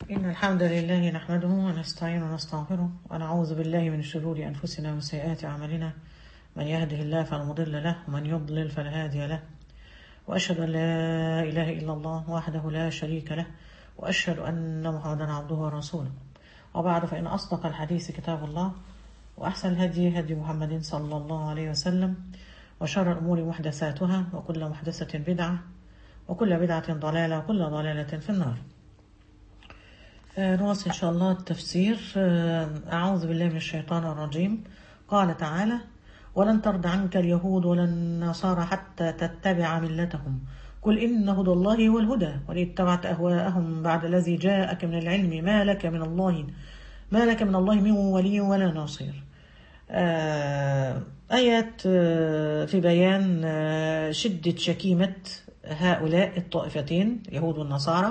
إن الحمد لله نحمده ونستعين ونستغفره ونعوذ بالله من شرور أنفسنا وسيئات أعمالنا من يهده الله فلا مضل له ومن يضلل فلا هادي له وأشهد أن لا إله إلا الله وحده لا شريك له وأشهد أن محمدا عبده ورسوله وبعد فإن أصدق الحديث كتاب الله وأحسن الهدي هدي محمد صلى الله عليه وسلم وشر الأمور محدثاتها وكل محدثة بدعة وكل بدعة ضلالة وكل ضلالة في النار آه، نواصل إن شاء الله التفسير آه، أعوذ بالله من الشيطان الرجيم قال تعالى ولن ترضى عنك اليهود ولا النصارى حتى تتبع ملتهم قل إن هدى الله هو الهدى وإن اتبعت أهواءهم بعد الذي جاءك من العلم ما لك من الله ما لك من الله من ولي ولا ناصير آه، آيات آه، في بيان آه، شدة شكيمة هؤلاء الطائفتين اليهود والنصارى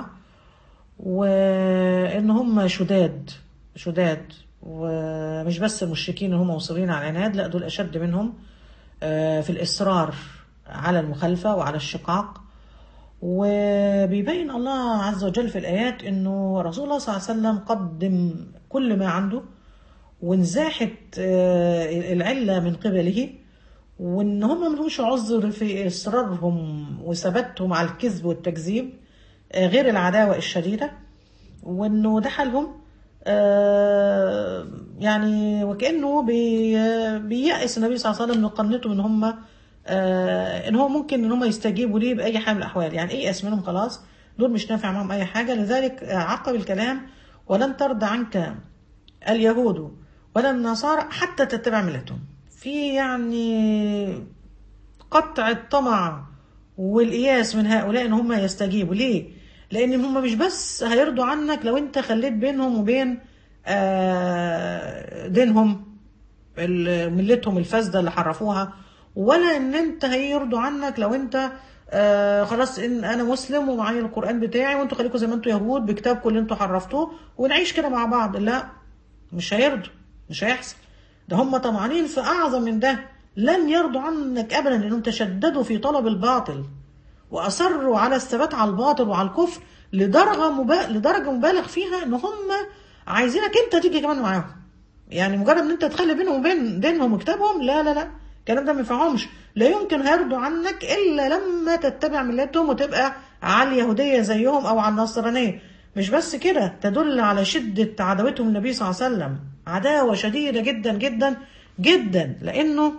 وان هم شداد شداد ومش بس المشركين اللي هم مصرين على العناد لا دول اشد منهم آه، في الاصرار على المخالفه وعلى الشقاق وبيبين الله عز وجل في الايات انه رسول الله صلى الله عليه وسلم قدم كل ما عنده وانزاحت آه، العله من قبله وان هم ملهمش عذر في اصرارهم وثباتهم على الكذب والتكذيب آه، غير العداوه الشديده وانه ده حالهم آه، يعني وكانه بي- بييأس النبي صلى الله عليه وسلم من قنته ان هم آه، ان هو ممكن ان هم يستجيبوا ليه باي حال من الاحوال يعني ييأس منهم خلاص دول مش نافع معهم اي حاجه لذلك آه، عقب الكلام ولن ترضى عنك اليهود ولا النصارى حتى تتبع ملتهم في يعني قطع الطمع والإياس من هؤلاء ان هم يستجيبوا ليه لان هم مش بس هيرضوا عنك لو انت خليت بينهم وبين آه، دينهم ال- ملتهم الفاسده اللي حرفوها ولا ان انت هيرضوا عنك لو انت آه خلاص ان انا مسلم ومعايا القران بتاعي وانتوا خليكم زي ما انتوا يهود بكتابكم اللي انتوا حرفتوه ونعيش كده مع بعض لا مش هيرضوا مش هيحصل ده هم طمعانين في اعظم من ده لن يرضوا عنك ابدا لانهم تشددوا في طلب الباطل واصروا على الثبات على الباطل وعلى الكفر لدرجه مبا... لدرجه مبالغ فيها ان هم عايزينك انت تيجي كمان معاهم يعني مجرد ان انت تخلي بينهم وبين دينهم وكتابهم لا لا لا الكلام ده ما ينفعهمش لا يمكن هيرضوا عنك الا لما تتبع ملتهم وتبقى على اليهوديه زيهم او على النصرانيه مش بس كده تدل على شده عداوتهم النبي صلى الله عليه وسلم عداوه شديده جدا جدا جدا لانه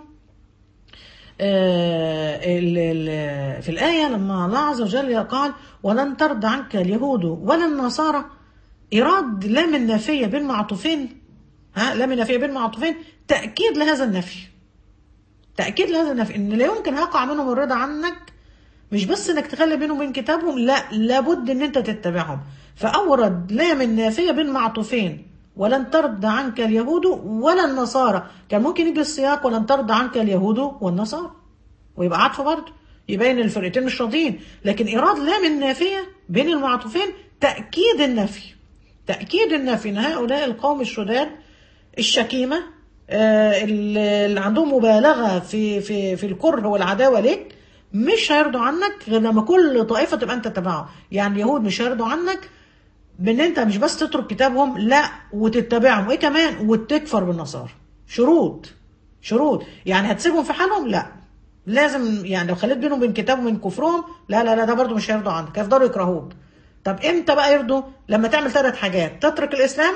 آه، ال- ال- في الآية لما الله عز وجل قال ولن ترضى عنك اليهود ولا النصارى إيراد لام النافية بين معطوفين ها لام النافية بين معطوفين تأكيد لهذا النفي تأكيد لهذا النفي إن لا يمكن هيقع منهم الرضا عنك مش بس انك تخلي بينهم وبين كتابهم لا لابد ان انت تتبعهم فاورد لام النافيه بين معطوفين ولن ترضى عنك اليهود ولا النصارى كان ممكن يجي السياق ولن ترضى عنك اليهود والنصارى ويبقى عطف برضه يبين الفرقتين مش راضيين لكن ايراد لام النافيه بين المعطوفين تاكيد النفي تاكيد النفي ان هؤلاء القوم الشداد الشكيمه آه، اللي اللي عندهم مبالغه في في في الكره والعداوه ليك مش هيرضوا عنك غير لما كل طائفه تبقى انت تبعهم يعني اليهود مش هيرضوا عنك بان انت مش بس تترك كتابهم لا وتتبعهم وايه كمان وتكفر بالنصارى شروط شروط يعني هتسيبهم في حالهم لا لازم يعني لو خليت بينهم وبين كتابهم من كفرهم لا لا لا ده برضو مش هيرضوا عنك هيفضلوا يكرهوك طب امتى بقى يرضوا لما تعمل ثلاث حاجات تترك الاسلام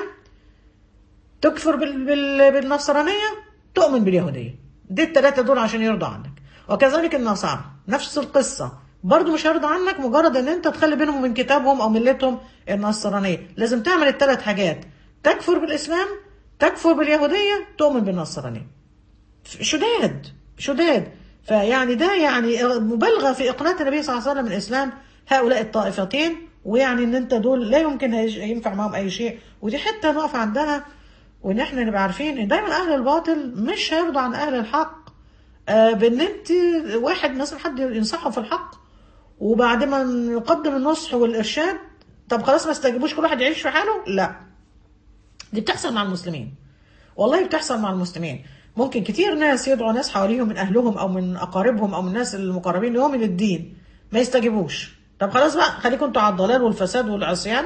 تكفر بال... بال... بالنصرانية تؤمن باليهودية دي التلاتة دول عشان يرضى عنك وكذلك النصارى نفس القصة برضو مش هيرضى عنك مجرد ان انت تخلي بينهم من كتابهم او ملتهم النصرانية لازم تعمل الثلاث حاجات تكفر بالاسلام تكفر باليهودية تؤمن بالنصرانية شداد شداد فيعني ده يعني مبالغه في اقناع النبي صلى الله عليه وسلم من الاسلام هؤلاء الطائفتين ويعني ان انت دول لا يمكن هيج- ينفع معهم اي شيء ودي حته نقف عندها وان احنا نبقى عارفين ان دايما اهل الباطل مش هيرضوا عن اهل الحق آه بان انت واحد مثلا حد ينصحه في الحق وبعد ما نقدم النصح والارشاد طب خلاص ما استجيبوش كل واحد يعيش في حاله لا دي بتحصل مع المسلمين والله بتحصل مع المسلمين ممكن كتير ناس يدعوا ناس حواليهم من اهلهم او من اقاربهم او من الناس المقربين لهم من الدين ما يستجيبوش طب خلاص بقى خليكم انتوا على الضلال والفساد والعصيان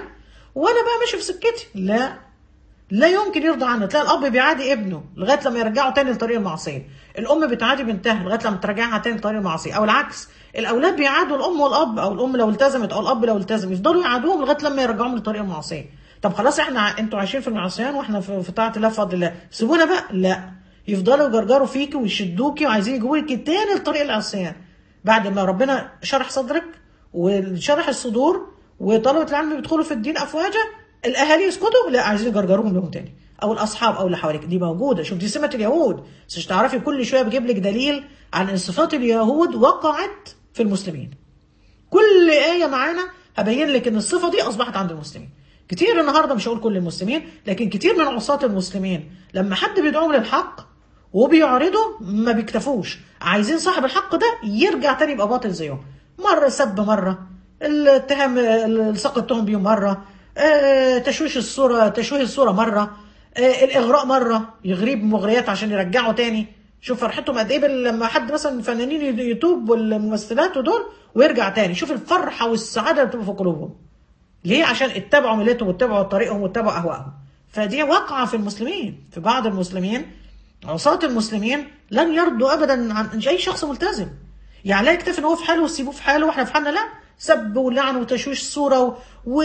وانا بقى ماشي في سكتي لا لا يمكن يرضى عنه تلاقي الاب بيعادي ابنه لغايه لما يرجعه تاني لطريق المعصيه الام بتعادي بنتها لغايه لما ترجعها تاني لطريق المعصيه او العكس الاولاد بيعادوا الام والاب او الام لو التزمت او الاب لو التزم يفضلوا يعادوهم لغايه لما يرجعوهم لطريق المعصيه طب خلاص احنا ع- انتوا عايشين في المعصيان واحنا في في طاعه الله بفضل الله سيبونا بقى لا يفضلوا يجرجروا فيكي ويشدوكي وعايزين يجيبوكي تاني لطريق العصيان بعد ما ربنا شرح صدرك وشرح الصدور وطلبة العلم بيدخلوا في الدين افواجا الاهالي يسكتوا لا عايزين يجرجروهم لهم تاني او الاصحاب او اللي حواليك دي موجوده شوف دي سمه اليهود بس مش تعرفي كل شويه بجيب لك دليل عن ان صفات اليهود وقعت في المسلمين كل آية معانا هبين لك إن الصفة دي أصبحت عند المسلمين. كتير النهارده مش هقول كل المسلمين لكن كتير من عصاة المسلمين لما حد بيدعوهم للحق وبيعرضوا ما بيكتفوش عايزين صاحب الحق ده يرجع تاني يبقى باطل زيهم مرة سب مرة الاتهام الصق التهم بيهم مرة آه، تشويش الصورة تشويه الصورة مرة آه، الإغراء مرة يغريب مغريات عشان يرجعوا تاني شوف فرحتهم قد ايه بال- لما حد مثلا فنانين يوتيوب والممثلات ودول ويرجع تاني شوف الفرحة والسعادة اللي بتبقى في قلوبهم ليه عشان اتبعوا ملتهم واتبعوا طريقهم واتبعوا اهوائهم فدي واقعه في المسلمين في بعض المسلمين عصاة المسلمين لن يرضوا ابدا عن اي شخص ملتزم يعني لا يكتفي ان هو في حاله ويسيبوه في حاله واحنا في حالنا لا سب ولعن وتشويش الصوره و...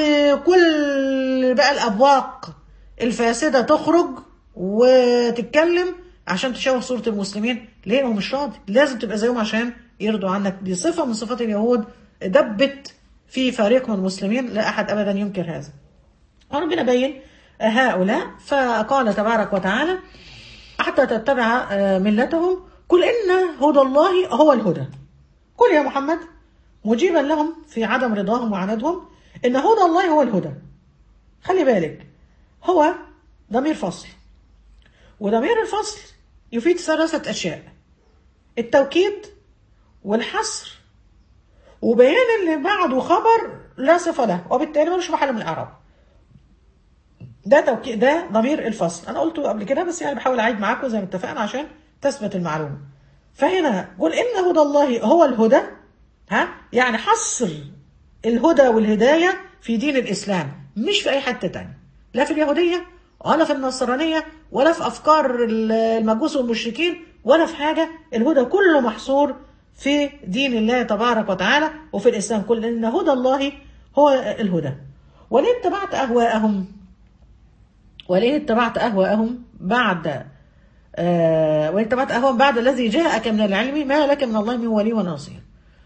وكل بقى الابواق الفاسده تخرج وتتكلم عشان تشوه صوره المسلمين ليه هو مش راضي لازم تبقى زيهم عشان يرضوا عنك دي صفه من صفات اليهود دبت في فريق من المسلمين لا احد ابدا ينكر هذا وربنا بين هؤلاء فقال تبارك وتعالى حتى تتبع آه، ملتهم قل إن هدى الله هو الهدى قل يا محمد مجيبا لهم في عدم رضاهم وعنادهم إن هدى الله هو الهدى خلي بالك هو ضمير فصل وضمير الفصل يفيد ثلاثة أشياء التوكيد والحصر وبيان اللي بعده خبر لا صفة له وبالتالي ملوش محل من الإعراب ده توكيد ده ضمير الفصل انا قلته قبل كده بس يعني بحاول اعيد معاكم زي ما اتفقنا عشان تثبت المعلومه فهنا قل ان هدى الله هو الهدى ها يعني حصر الهدى والهدايه في دين الاسلام مش في اي حته تانية لا في اليهوديه ولا في النصرانيه ولا في افكار المجوس والمشركين ولا في حاجه الهدى كله محصور في دين الله تبارك وتعالى وفي الاسلام كله ان هدى الله هو الهدى ولئن اتبعت اهواءهم ولئن اتبعت أهواءهم بعد آه وإن اتبعت أهواءهم بعد الذي جاءك من العلم ما لك من الله من ولي ونصير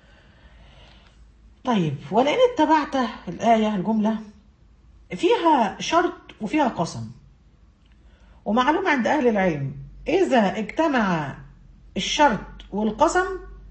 طيب ولئن اتبعت الآية الجملة فيها شرط وفيها قسم ومعلوم عند أهل العلم إذا اجتمع الشرط والقسم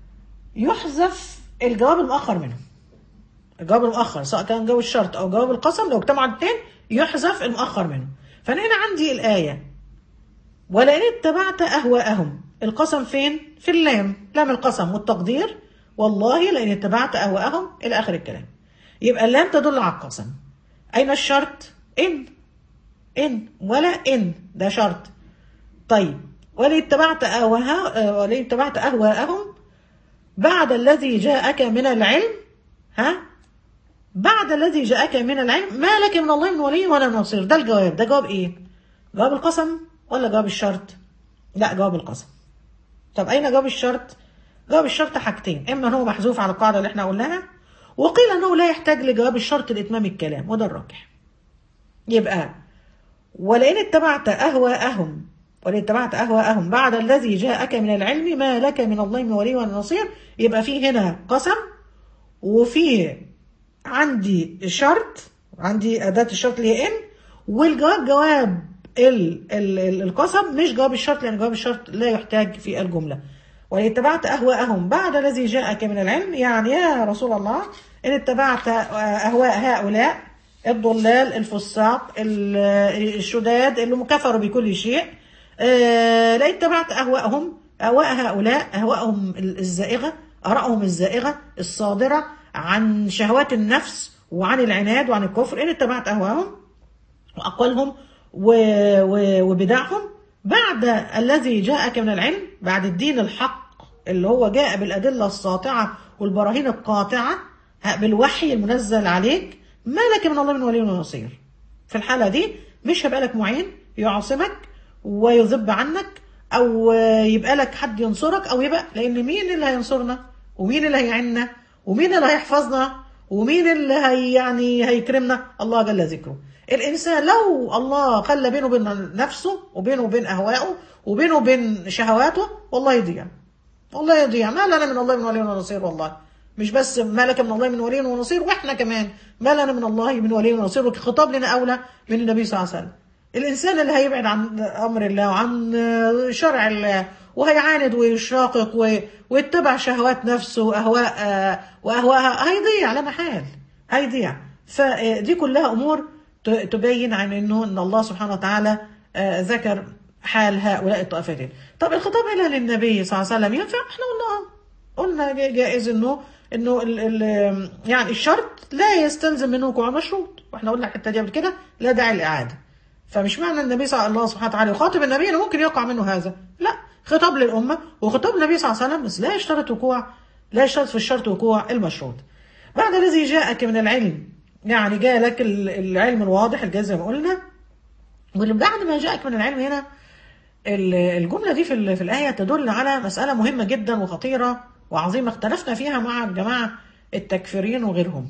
يحذف الجواب المؤخر منه الجواب المؤخر سواء كان جواب الشرط أو جواب القسم لو اجتمعوا الاثنين يحذف المؤخر منه فأنا هنا عندي الآية ولئن اتبعت أهواءهم القسم فين؟ في اللام لام القسم والتقدير والله لئن اتبعت أهواءهم إلى آخر الكلام يبقى اللام تدل على القسم أين الشرط؟ إن إن ولا إن ده شرط طيب ولئن اتبعت أهواء ولئن اتبعت أهواءهم بعد الذي جاءك من العلم ها بعد الذي جاءك من العلم ما لك من الله من ولي ولا نصير ده الجواب ده جواب ايه جواب القسم ولا جواب الشرط لا جواب القسم طب اين جواب الشرط جواب الشرط حاجتين اما هو محذوف على القاعده اللي احنا قلناها وقيل انه لا يحتاج لجواب الشرط لاتمام الكلام وده الراجح يبقى ولئن اتبعت اهواءهم ولئن اتبعت اهواءهم بعد الذي جاءك من العلم ما لك من الله من ولي ولا نصير يبقى في هنا قسم وفي عندي شرط عندي أداة الشرط اللي هي إن والجواب جواب ال ال ال القسم مش جواب الشرط لأن جواب الشرط لا يحتاج في الجملة وإن اتبعت أهواءهم بعد الذي جاءك من العلم يعني يا رسول الله إن اتبعت أهواء هؤلاء الضلال الفساق الشداد اللي كفروا بكل شيء آه لئن اتبعت أهواءهم أهواء هؤلاء أهواءهم الزائغة آرائهم الزائغة الصادرة عن شهوات النفس وعن العناد وعن الكفر إن اتبعت أهواءهم وأقوالهم وبدعهم بعد الذي جاءك من العلم بعد الدين الحق اللي هو جاء بالأدلة الساطعة والبراهين القاطعة بالوحي المنزل عليك ما لك من الله من ولي ونصير في الحالة دي مش هيبقى لك معين يعصمك ويذب عنك او يبقى لك حد ينصرك او يبقى لان مين اللي هينصرنا ومين اللي هيعيننا ومين اللي هيحفظنا ومين اللي هي يعني هيكرمنا الله جل ذكره الانسان لو الله خلى بينه وبين نفسه وبينه وبين اهوائه وبينه وبين شهواته والله يضيع والله يضيع ما لنا من الله من ولي ونصير والله مش بس ما لك من الله من ولي ونصير واحنا كمان ما لنا من الله من ولي ونصير خطاب لنا اولى من النبي صلى الله عليه وسلم الانسان اللي هيبعد عن امر الله وعن شرع الله وهيعاند ويشاقق ويتبع شهوات نفسه واهواء واهواءها هيضيع لا محال هيضيع فدي كلها امور تبين عن انه ان الله سبحانه وتعالى ذكر حال هؤلاء الطائفتين طب الخطاب هنا للنبي صلى الله عليه وسلم ينفع احنا قلنا قلنا جائز انه انه ال ال يعني الشرط لا يستلزم منه وقوع مشروط واحنا قلنا الحته دي قبل كده لا داعي للاعاده فمش معنى النبي صلى الله سبحانه وتعالى يخاطب النبي انه ممكن يقع منه هذا لا خطاب للامه وخطاب النبي صلى الله عليه وسلم بس لا يشترط وقوع لا يشترط في الشرط وقوع المشروط بعد الذي جاءك من العلم يعني جاء لك العلم الواضح الجاي زي ما قلنا وبعد ما جاءك من العلم هنا الجمله دي في في الايه تدل على مساله مهمه جدا وخطيره وعظيمه اختلفنا فيها مع الجماعه التكفيريين وغيرهم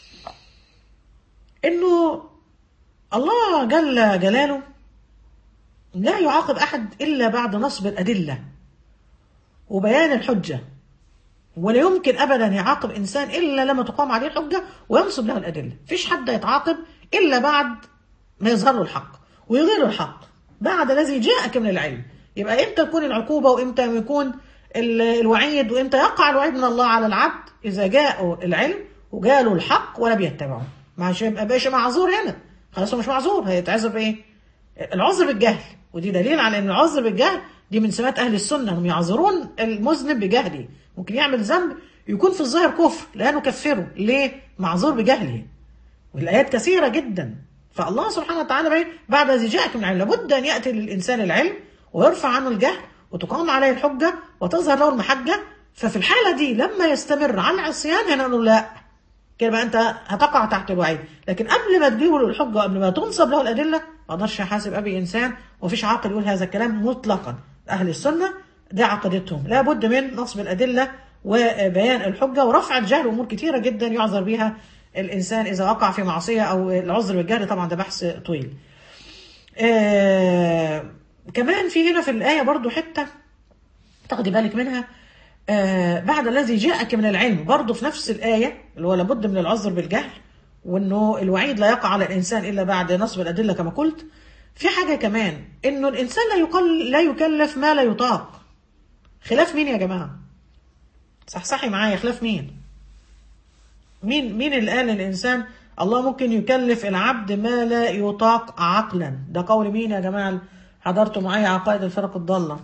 انه الله جل جلاله لا يعاقب احد الا بعد نصب الادله وبيان الحجه ولا يمكن ابدا يعاقب انسان الا لما تقام عليه الحجه وينصب له الادله فيش حد يتعاقب الا بعد ما يظهر له الحق ويغير الحق بعد الذي جاءك من العلم يبقى امتى تكون العقوبه وامتى يكون الوعيد وامتى يقع الوعيد من الله على العبد اذا جاءه العلم وجاله الحق ولا بيتبعه ما بقاش معذور هنا خلاص هو مش معذور هيتعذر بايه العذر بالجهل ودي دليل على ان العذر بالجهل دي من سمات اهل السنه انهم يعذرون المذنب بجهله ممكن يعمل ذنب يكون في الظاهر كفر لا نكفره ليه معذور بجهله والايات كثيره جدا فالله سبحانه وتعالى بعد الذي جاءك من العلم لابد ان ياتي للانسان العلم ويرفع عنه الجهل وتقام عليه الحجه وتظهر له المحجه ففي الحاله دي لما يستمر على العصيان هنا نقول لا كده بقى انت هتقع تحت الوعيد لكن قبل ما تجيبه له الحجه وقبل ما تنصب له الادله ما اقدرش احاسب ابي انسان ومفيش عاقل يقول هذا الكلام مطلقا اهل السنه ده عقيدتهم لابد من نصب الادله وبيان الحجه ورفع الجهل امور كثيره جدا يعذر بها الانسان اذا وقع في معصيه او العذر بالجهل طبعا ده بحث طويل. آه كمان في هنا في الايه برضو حته تاخدي بالك منها آه بعد الذي جاءك من العلم برضو في نفس الايه اللي هو لابد من العذر بالجهل وانه الوعيد لا يقع على الانسان الا بعد نصب الادله كما قلت في حاجه كمان انه الانسان لا يقل لا يكلف ما لا يطاق خلاف مين يا جماعه صحصحي معايا خلاف مين مين مين اللي قال الانسان الله ممكن يكلف العبد ما لا يطاق عقلا ده قول مين يا جماعه حضرتوا معايا عقائد الفرق الضاله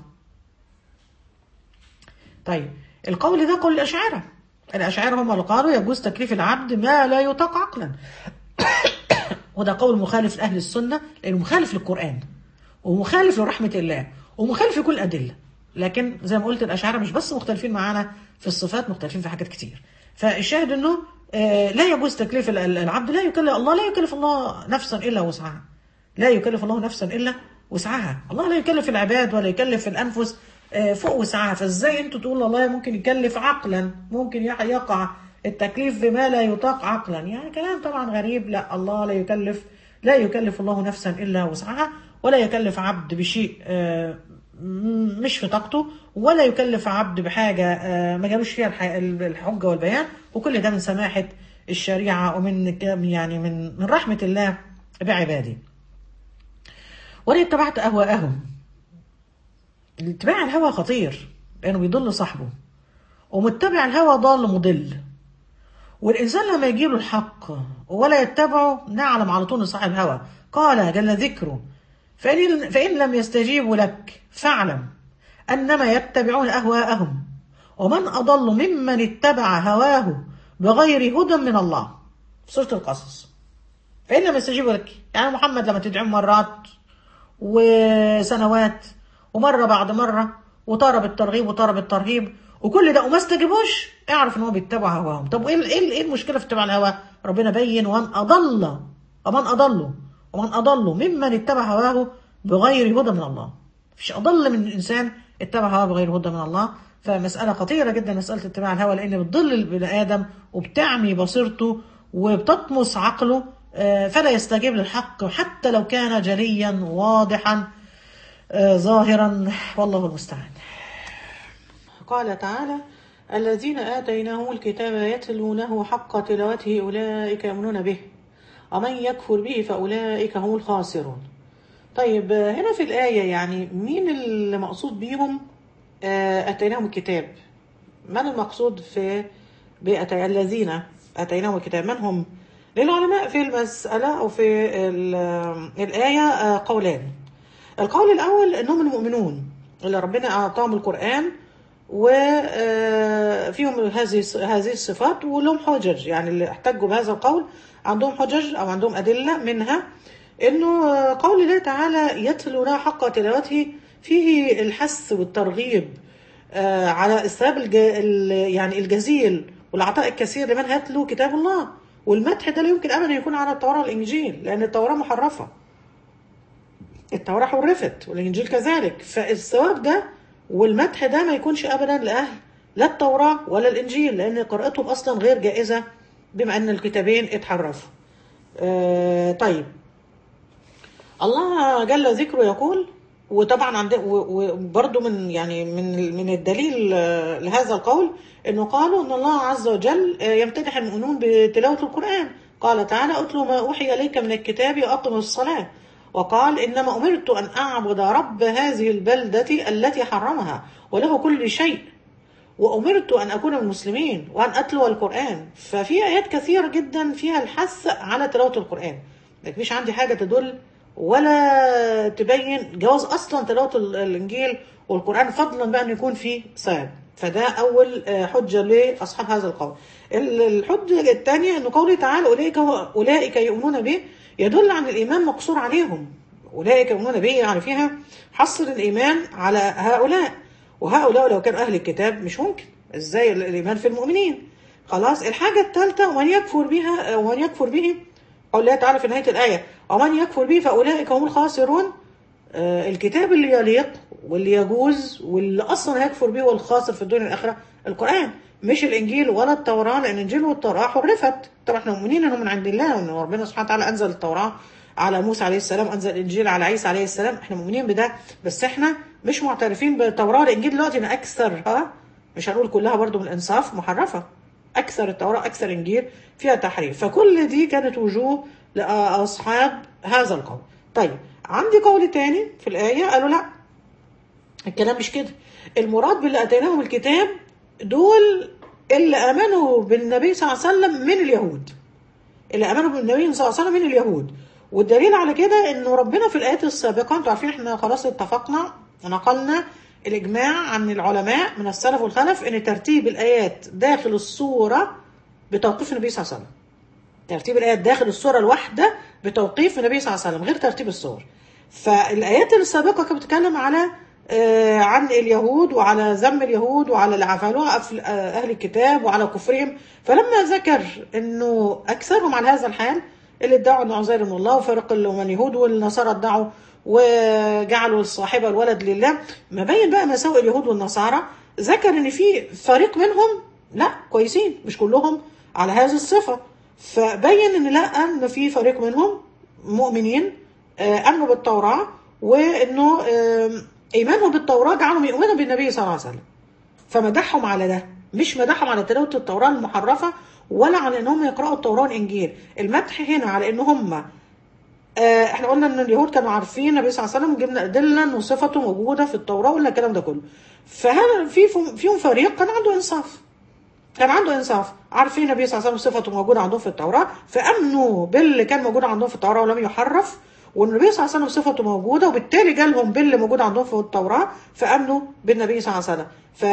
طيب القول ده قول الاشاعره الاشاعره هم اللي قالوا يجوز تكليف العبد ما لا يطاق عقلا وده قول مخالف لاهل السنه لانه مخالف للقران ومخالف لرحمه الله ومخالف لكل الادله لكن زي ما قلت الاشاعره مش بس مختلفين معانا في الصفات مختلفين في حاجات كتير فالشاهد انه آه لا يجوز تكليف العبد لا يكلف الله لا يكلف الله نفسا الا وسعها لا يكلف الله نفسا الا وسعها الله لا يكلف العباد ولا يكلف الانفس آه فوق وسعها فازاي انتوا تقولوا الله ممكن يكلف عقلا ممكن يقع التكليف بما لا يطاق عقلا يعني كلام طبعا غريب لا الله لا يكلف لا يكلف الله نفسا الا وسعها ولا يكلف عبد بشيء آه مش في طاقته ولا يكلف عبد بحاجة ما جابوش فيها الحجة والبيان وكل ده من سماحة الشريعة ومن يعني من من رحمة الله بعباده. ولا اتبعت أهواءهم. اتباع الهوى خطير لأنه بيضل صاحبه. ومتبع الهوى ضال مضل. والإنسان لما يجيله الحق ولا يتبعه نعلم على طول صاحب هوى. قال جل ذكره فإن, فإن لم يستجيبوا لك فاعلم أنما يتبعون أهواءهم ومن أضل ممن اتبع هواه بغير هدى من الله في سورة القصص فإن لم يستجيبوا لك يعني محمد لما تدعم مرات وسنوات ومرة بعد مرة وطار بالترغيب وطار بالترهيب وكل ده وما استجابوش اعرف ان هو بيتبع هواهم طب ايه ايه ايه المشكله في اتباع الهوى ربنا بين ومن اضل ومن اضل ومن اضل ممن اتبع هواه بغير هدى من الله مفيش اضل من الانسان اتبع هواه بغير هدى من الله فمسألة خطيرة جدا مسألة اتباع الهوى لأن بتضل البني آدم وبتعمي بصيرته وبتطمس عقله آه، فلا يستجيب للحق حتى لو كان جليا واضحا آه، ظاهرا والله المستعان قال تعالى الذين آتيناهم الكتاب يتلونه حق تلاوته أولئك يؤمنون به ومن يكفر به فأولئك هم الخاسرون طيب آه، هنا في الآية يعني مين المقصود بيهم آه، آتيناهم الكتاب من المقصود في بأتي الذين آتيناهم الكتاب من هم للعلماء في المسألة أو في ال- الآية آه، قولان القول الأول أنهم المؤمنون اللي ربنا أعطاهم القرآن وفيهم هذه هذه الصفات ولهم حجج يعني اللي احتجوا بهذا القول عندهم حجج أو عندهم أدلة منها انه قول الله تعالى يتلونا حق تلاوته فيه الحث والترغيب آه، على استهاب الج... ال- يعني الجزيل والعطاء الكثير لمن يتلو كتاب الله والمدح ده لا يمكن ابدا يكون على التوراه والانجيل لان التوراه محرفه التوراه حرفت والانجيل كذلك فالثواب ده والمدح ده ما يكونش ابدا لاهل لا التوراه ولا الانجيل لان قراءتهم اصلا غير جائزه بما ان الكتابين اتحرفوا آه طيب الله جل ذكره يقول وطبعا عند وبرده من يعني من من الدليل آه، لهذا القول انه قالوا ان الله عز وجل آه، يمتدح المؤمنون بتلاوه القران قال تعالى اتلو ما اوحي اليك من الكتاب واقم الصلاه وقال انما امرت ان اعبد رب هذه البلده التي حرمها وله كل شيء وأمرت أن أكون من المسلمين وأن أتلو القرآن ففي آيات كثيرة جدا فيها الحث على تلاوة القرآن لكن مش عندي حاجة تدل ولا تبين جواز أصلا تلاوة ال- الإنجيل والقرآن فضلا بقى أن يكون فيه ثواب فده أول آه، حجة لأصحاب هذا القول ال- الحجة الثانية أن قوله تعالى أولئك, أولئك يؤمنون به يدل عن الإيمان مقصور عليهم أولئك يؤمنون به يعني فيها حصر الإيمان على هؤلاء وهؤلاء لو كانوا أهل الكتاب مش ممكن إزاي ال- الإيمان في المؤمنين خلاص الحاجة الثالثة ومن يكفر بها ومن يكفر به قول الله تعالى في نهاية الآية ومن يكفر به فأولئك هم الخاسرون آه، الكتاب اللي يليق واللي يجوز واللي أصلا هيكفر به والخاسر في الدنيا والآخرة القرآن مش الإنجيل ولا التوراة لأن الإنجيل والتوراة حرفت طبعا احنا مؤمنين إنهم من عند الله وإن ربنا سبحانه وتعالى أنزل التوراة على موسى عليه السلام أنزل الإنجيل على عيسى عليه السلام احنا مؤمنين بده بس احنا مش معترفين بالتوراة والإنجيل دلوقتي إن أكثرها مش هنقول كلها برضو من الإنصاف محرفة أكثر التوراة أكثر إنجيل فيها تحريف فكل دي كانت وجوه لأصحاب هذا القول طيب عندي قول تاني في الآية قالوا لا الكلام مش كده المراد باللي أتيناهم الكتاب دول اللي آمنوا بالنبي صلى الله عليه وسلم من اليهود اللي آمنوا بالنبي صلى الله عليه وسلم من اليهود والدليل على كده انه ربنا في الايات السابقه انتوا عارفين احنا خلاص اتفقنا ونقلنا الاجماع عن العلماء من السلف والخلف ان ترتيب الايات داخل السوره بتوقيف النبي صلى الله عليه وسلم ترتيب الايات داخل السوره الواحده بتوقيف النبي صلى الله عليه وسلم غير ترتيب السور فالايات السابقه كانت بتتكلم على آه، عن اليهود وعلى ذم اليهود وعلى اللي عملوها أف- آه، اهل الكتاب وعلى كفرهم فلما ذكر انه اكثرهم على هذا الحال اللي ادعوا ان عزير من الله وفرق اللي هم اليهود والنصارى ادعوا وجعلوا الصاحبه الولد لله ما بين بقى مساوئ اليهود والنصارى ذكر ان في فريق منهم لا كويسين مش كلهم على هذه الصفه فبين ان لا ان في فريق منهم مؤمنين آه، امنوا بالتوراه وانه آه، ايمانهم بالتوراه جعلهم يؤمنوا بالنبي صلى الله عليه وسلم فمدحهم على ده مش مدحهم على تلاوه التوراه المحرفه ولا على ان هم يقراوا التوراه والانجيل المدح هنا على ان هم آه، احنا قلنا ان اليهود كانوا عارفين النبي صلى الله عليه وسلم جبنا ادله ان صفته موجوده في التوراه ولا الكلام ده كله فهل في فيهم فريق كان عنده انصاف كان عنده انصاف عارفين النبي صلى الله عليه وسلم صفته موجوده عندهم في التوراه فامنوا باللي كان موجود عندهم في التوراه ولم يحرف والنبي صلى الله عليه وسلم صفته موجوده وبالتالي جالهم باللي موجود عندهم في التوراه فامنوا بالنبي صلى الله عليه وسلم ف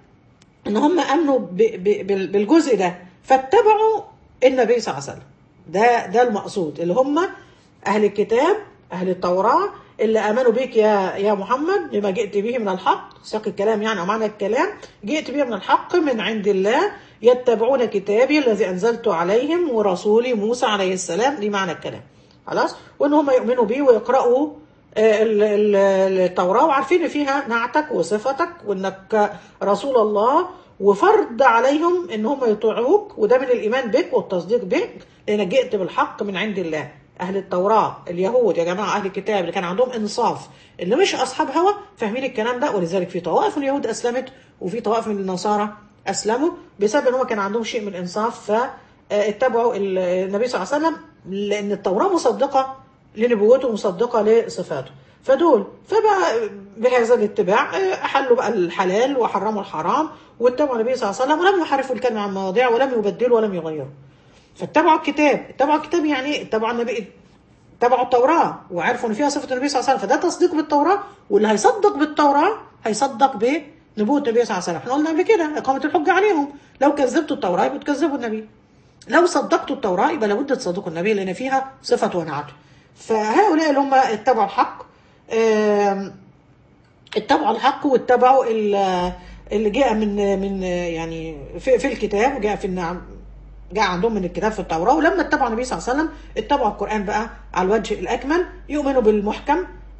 ان هم امنوا ب... ب... بال- بالجزء ده فاتبعوا النبي صلى الله عليه وسلم ده ده المقصود اللي هم اهل الكتاب اهل التوراه اللي امنوا بك يا يا محمد بما جئت به من الحق سياق الكلام يعني او معنى الكلام جئت به من الحق من عند الله يتبعون كتابي الذي انزلت عليهم ورسولي موسى عليه السلام دي معنى الكلام خلاص وان هم يؤمنوا بيه ويقراوا آه، ال- ال- التوراه وعارفين ان فيها نعتك وصفتك وانك رسول الله وفرض عليهم ان هم يطيعوك وده من الايمان بك والتصديق بك لانك جئت بالحق من عند الله اهل التوراه اليهود يا جماعه اهل الكتاب اللي كان عندهم انصاف اللي مش اصحاب هوى فاهمين الكلام ده ولذلك في طوائف من اليهود اسلمت وفي طوائف من النصارى اسلموا بسبب ان هم كان عندهم شيء من الانصاف فاتبعوا ال- النبي صلى الله عليه وسلم لان التوراه مصدقه لنبوته ومصدقه لصفاته فدول فبقى بهذا الاتباع آه، احلوا بقى الحلال وحرموا الحرام واتبعوا النبي صلى الله عليه وسلم ولم يحرفوا الكلمه عن مواضيع ولم يبدلوا ولم يغيروا فاتبعوا الكتاب اتبعوا الكتاب يعني إيه؟ اتبعوا النبي اتبعوا التوراة وعرفوا ان فيها صفة النبي صلى الله عليه وسلم فده تصديق بالتوراة واللي هيصدق بالتوراة هيصدق بنبوة النبي صلى الله عليه وسلم احنا قلنا قبل كده إقامة الحجة عليهم لو كذبتوا التوراة يبقى تكذبوا النبي لو صدقتوا التوراة يبقى لابد تصدقوا النبي لأن فيها صفة ونعت فهؤلاء اللي هم اتبعوا الحق آم، اتبعوا الحق واتبعوا ال- اللي جاء من من يعني في, في الكتاب وجاء في النعم جاء عندهم من الكتاب في التوراة ولما اتبعوا النبي صلى الله عليه وسلم اتبعوا القرآن بقى على الوجه الأكمل يؤمنوا بالمحكم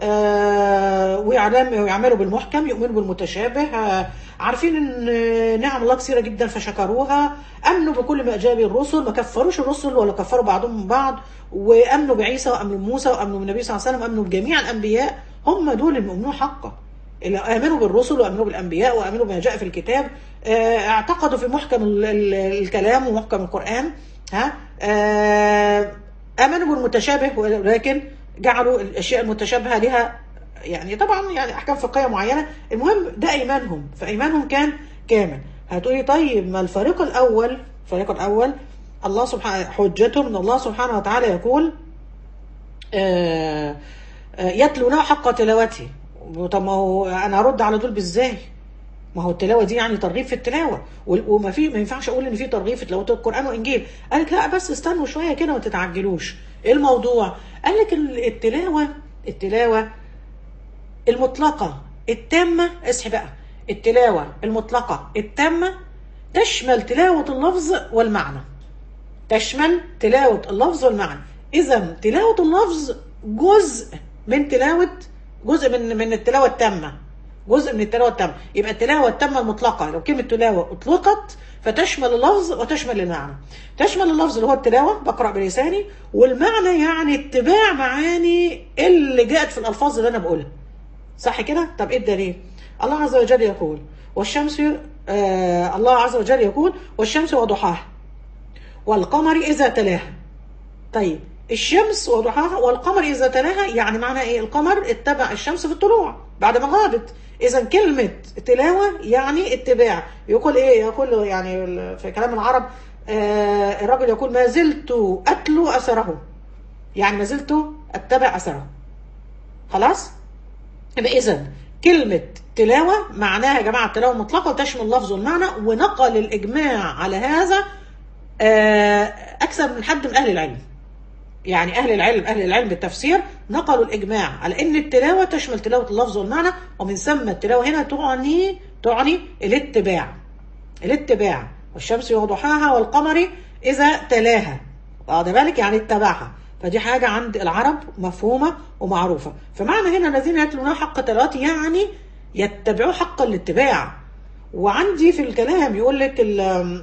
آه ويعلم ويعملوا بالمحكم يؤمنوا بالمتشابه آه عارفين ان نعم الله كثيره جدا فشكروها امنوا بكل ما جاء به الرسل ما كفروش الرسل ولا كفروا بعضهم من بعض وامنوا بعيسى وامنوا بموسى وامنوا بالنبي صلى الله عليه وسلم وامنوا بجميع الانبياء هم دول المؤمنون حقا اللي امنوا بالرسل وامنوا بالانبياء وامنوا بما جاء في الكتاب آه، اعتقدوا في محكم ال- ال- الكلام ومحكم القران ها آه، امنوا بالمتشابه ولكن جعلوا الاشياء المتشابهه لها يعني طبعا يعني احكام فقهيه معينه المهم ده ايمانهم فايمانهم كان كامل هتقولي طيب ما الفريق الاول الفريق الاول الله سبحانه حجتهم ان الله سبحانه وتعالى يقول آه، آه، يتلونه حق تلاوته طب ما هو انا ارد على دول بازاي ما هو التلاوه دي يعني ترغيب في التلاوه وال- وما في ما ينفعش اقول ان في ترغيب في تلاوه القران وانجيل قالك لا بس استنوا شويه كده وما تتعجلوش ايه الموضوع قال لك ال- التلاوه التلاوه المطلقه التامه اصحي بقى التلاوه المطلقه التامه تشمل تلاوه اللفظ والمعنى تشمل تلاوة اللفظ والمعنى إذا تلاوة اللفظ جزء من تلاوة جزء من من التلاوة التامة جزء من التلاوة التامة يبقى التلاوة التامة المطلقة لو كلمة تلاوة أطلقت فتشمل اللفظ وتشمل المعنى تشمل اللفظ اللي هو التلاوة بقرأ بلساني والمعنى يعني اتباع معاني اللي جاءت في الألفاظ اللي أنا بقولها صح كده؟ طب ايه الدليل؟ الله عز وجل يقول والشمس آه الله عز وجل يقول والشمس وضحاها والقمر إذا تلاها طيب الشمس وضحاها والقمر إذا تلاها يعني معنى إيه القمر اتبع الشمس في الطلوع بعد ما غابت إذا كلمة تلاوة يعني اتباع يقول إيه يقول يعني في كلام العرب آه الرجل يقول ما زلت أتلو أثره يعني ما زلت أتبع أثره خلاص يبقى إذا كلمة تلاوة معناها يا جماعة التلاوة المطلقة وتشمل اللفظ والمعنى ونقل الإجماع على هذا آه، أكثر من حد من أهل العلم يعني أهل العلم أهل العلم بالتفسير نقلوا الإجماع على أن التلاوة تشمل تلاوة اللفظ والمعنى ومن ثم التلاوة هنا تعني تعني الاتباع الاتباع والشمس وضحاها والقمر إذا تلاها واخد بالك يعني اتبعها فدي حاجة عند العرب مفهومة ومعروفة فمعنى هنا الذين يتلون حق تلاوته يعني يتبعوا حق الاتباع وعندي في الكلام يقول لك ال-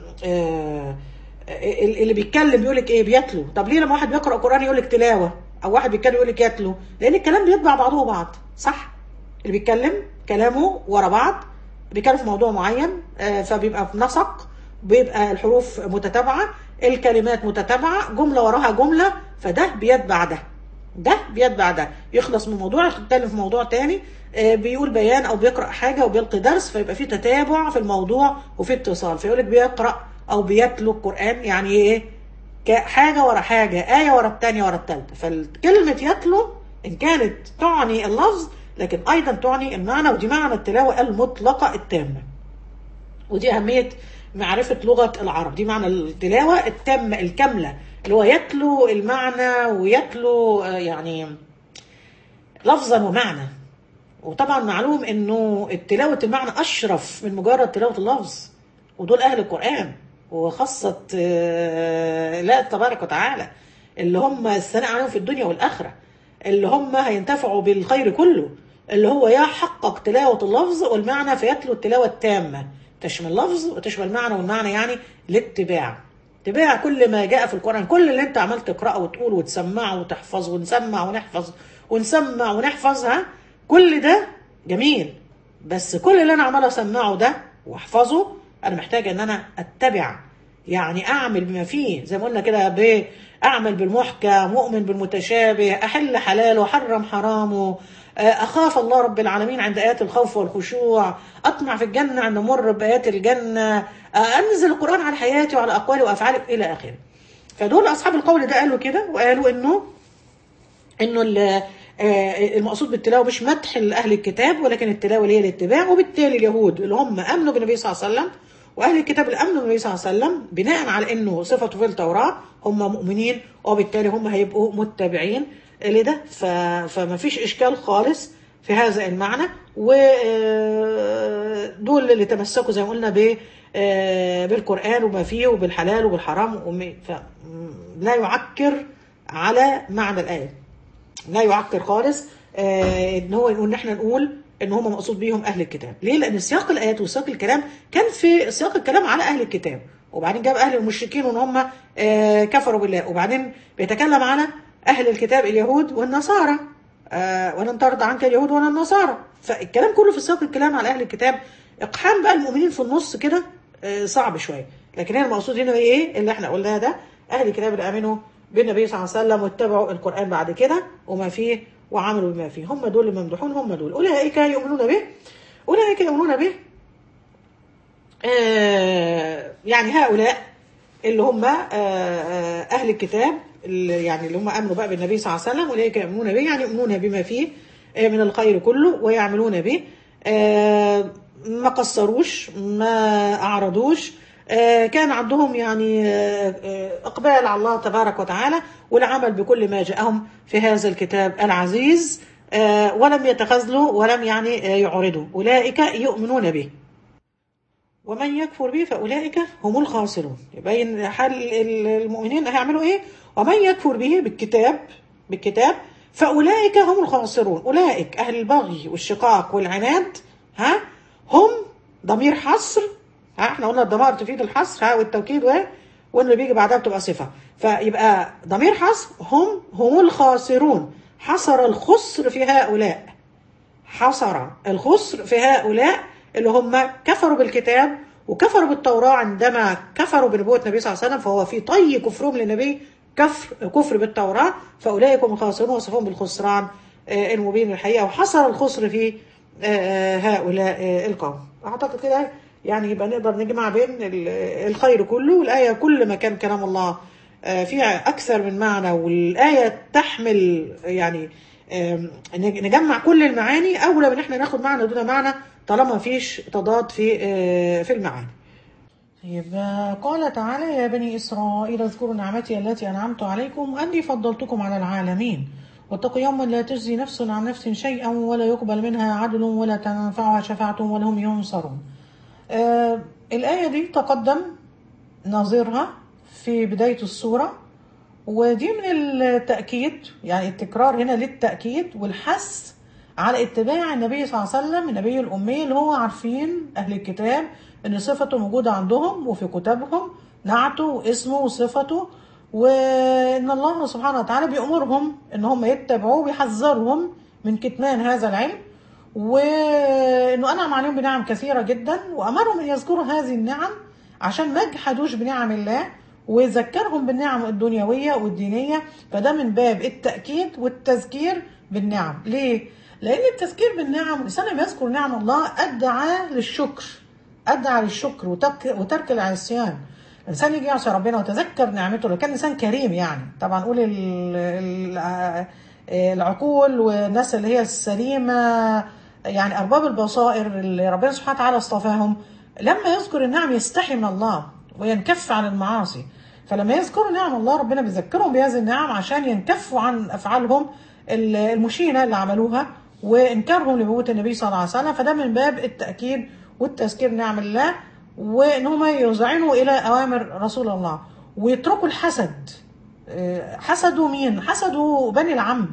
آه، ال- اللي بيتكلم بيقول لك ايه بيتلو طب ليه لما واحد بيقرا قران يقول لك تلاوه او واحد بيتكلم يقول لك يتلو لان الكلام بيتبع بعضه بعض صح اللي بيتكلم كلامه ورا بعض بيتكلم في موضوع معين آه، فبيبقى في نسق بيبقى الحروف متتابعه الكلمات متتابعه جمله وراها جمله فده بيتبع ده ده بيتبع ده يخلص من موضوع يتكلم في موضوع تاني آه، بيقول بيان او بيقرا حاجه وبيلقي درس فيبقى في تتابع في الموضوع وفي اتصال فيقول لك بيقرا او بيتلو القران يعني ايه ك- حاجه ورا حاجه ايه ورا الثانيه ورا الثالثه فكلمه يتلو ان كانت تعني اللفظ لكن ايضا تعني المعنى ودي معنى التلاوه المطلقه التامه ودي أهمية معرفة لغة العرب دي معنى التلاوة التامة الكاملة اللي هو يتلو المعنى ويتلو آه، يعني لفظا ومعنى وطبعا معلوم انه تلاوه المعنى اشرف من مجرد تلاوه اللفظ ودول اهل القران وخاصه آه، الله تبارك وتعالى اللي هم الثناء عليهم في الدنيا والاخره اللي هم هينتفعوا بالخير كله اللي هو يحقق تلاوه اللفظ والمعنى فيتلو التلاوه التامه تشمل اللفظ وتشمل المعنى والمعنى يعني الاتباع اتباع كل ما جاء في القران كل اللي انت عمال تقراه وتقوله وتسمعه وتحفظه ونسمع ونحفظ ونسمع ونحفظ ها كل ده جميل بس كل اللي انا عمال اسمعه ده واحفظه انا محتاج ان انا اتبع يعني اعمل بما فيه زي ما قلنا كده ب- اعمل بالمحكم مؤمن بالمتشابه احل حلاله واحرم حرامه آه، اخاف الله رب العالمين عند ايات الخوف والخشوع اطمع في الجنه عند مر بايات الجنه آه، انزل القران على حياتي وعلى اقوالي وافعالي الى اخره فدول اصحاب القول ده قالوا كده وقالوا انه انه ال- آه، المقصود بالتلاوه مش مدح لاهل الكتاب ولكن التلاوه اللي هي الاتباع وبالتالي اليهود اللي هم امنوا بالنبي صلى الله عليه وسلم واهل الكتاب اللي امنوا بالنبي صلى الله عليه وسلم بناء على انه صفته في التوراه هم مؤمنين وبالتالي هم هيبقوا متبعين لده ف... فما فيش اشكال خالص في هذا المعنى ودول اللي تمسكوا زي ما قلنا ب آه، بالقران وما فيه وبالحلال وبالحرام وم- ف... لا يعكر على معنى الايه لا يعكر خالص آه ان هو ان احنا نقول ان هم مقصود بيهم اهل الكتاب ليه لان سياق الايات وسياق الكلام كان في سياق الكلام على اهل الكتاب وبعدين جاب اهل المشركين وان هم آه كفروا بالله وبعدين بيتكلم على اهل الكتاب اليهود والنصارى آه ولن ترضى عنك اليهود ولا النصارى فالكلام كله في سياق الكلام على اهل الكتاب اقحام بقى المؤمنين في النص كده آه صعب شويه لكن هنا المقصود هنا ايه اللي احنا قلناه ده اهل الكتاب اللي امنوا بالنبي صلى الله عليه وسلم واتبعوا القرآن بعد كده وما فيه وعملوا بما فيه هم دول الممدوحون هم دول أولئك يؤمنون به أولئك يؤمنون به آه يعني هؤلاء اللي هم آه آه أهل الكتاب اللي يعني اللي هم آمنوا بقى بالنبي صلى الله عليه وسلم أولئك يؤمنون به يعني يؤمنون بما فيه آه من الخير كله ويعملون به آه ما قصروش ما أعرضوش آه، كان عندهم يعني آه، آه، إقبال على الله تبارك وتعالى والعمل بكل ما جاءهم في هذا الكتاب العزيز آه، ولم يتخاذلوا ولم يعني آه، يعرضوا أولئك يؤمنون به ومن يكفر به فأولئك هم الخاسرون يبين حال المؤمنين هيعملوا إيه ومن يكفر به بالكتاب بالكتاب فأولئك هم الخاسرون أولئك أهل البغي والشقاق والعناد ها هم ضمير حصر ها احنا قلنا الضمائر تفيد الحصر ها والتوكيد و واللي بيجي بعدها بتبقى صفة فيبقى ضمير حصر هم هم الخاسرون حصر الخسر في هؤلاء حصر الخسر في هؤلاء اللي هم كفروا بالكتاب وكفروا بالتوراة عندما كفروا بنبوة النبي صلى الله عليه وسلم فهو في طي كفرهم للنبي كفر كفر بالتوراة فأولئك هم الخاسرون وصفهم بالخسران آه، المبين الحقيقة وحصر الخسر في آه، هؤلاء آه، القوم أعتقد كده يعني يبقى نقدر نجمع بين ال- الخير كله والآية كل ما كان كلام الله آه، فيها أكثر من معنى والآية تحمل يعني آم، نج- نجمع كل المعاني أولى من إحنا ناخد معنى دون معنى طالما مفيش تضاد في آه، في المعاني يبقى قال تعالى يا بني إسرائيل اذكروا نعمتي التي أنعمت عليكم أني فضلتكم على العالمين واتقوا يوما لا تجزي نفس عن نفس شيئا ولا يقبل منها عدل ولا تنفعها شفاعة ولا هم ينصرون آه الآية دي تقدم نظيرها في بداية السورة ودي من التأكيد يعني التكرار هنا للتأكيد والحث على اتباع النبي صلى الله عليه وسلم النبي الأمي اللي هو عارفين أهل الكتاب إن صفته موجودة عندهم وفي كتابهم نعته واسمه وصفته وإن الله سبحانه وتعالى بيأمرهم إن هم يتبعوه بيحذرهم من كتمان هذا العلم وإنه أنعم عليهم بنعم كثيرة جدا وأمرهم أن يذكروا هذه النعم عشان ما يجحدوش بنعم الله ويذكرهم بالنعم الدنيوية والدينية فده من باب التأكيد والتذكير بالنعم ليه؟ لأن التذكير بالنعم الإنسان لما يذكر نعم الله أدعى للشكر أدعى للشكر وترك, وترك العصيان الإنسان يجي يعصي ربنا وتذكر نعمته لو كان إنسان كريم يعني طبعا نقول ال- ال- العقول والناس اللي هي السليمة يعني أرباب البصائر اللي ربنا سبحانه وتعالى اصطفاهم لما يذكر النعم يستحي من الله وينكف عن المعاصي فلما يذكروا نعم الله ربنا بيذكرهم بهذه النعم عشان ينكفوا عن أفعالهم ال- المشينه اللي عملوها وانكارهم لنبوه النبي صلى الله عليه وسلم فده من باب التاكيد والتذكير نعم الله وان هم يذعنوا الى اوامر رسول الله ويتركوا الحسد آه، حسدوا مين؟ حسدوا بني العم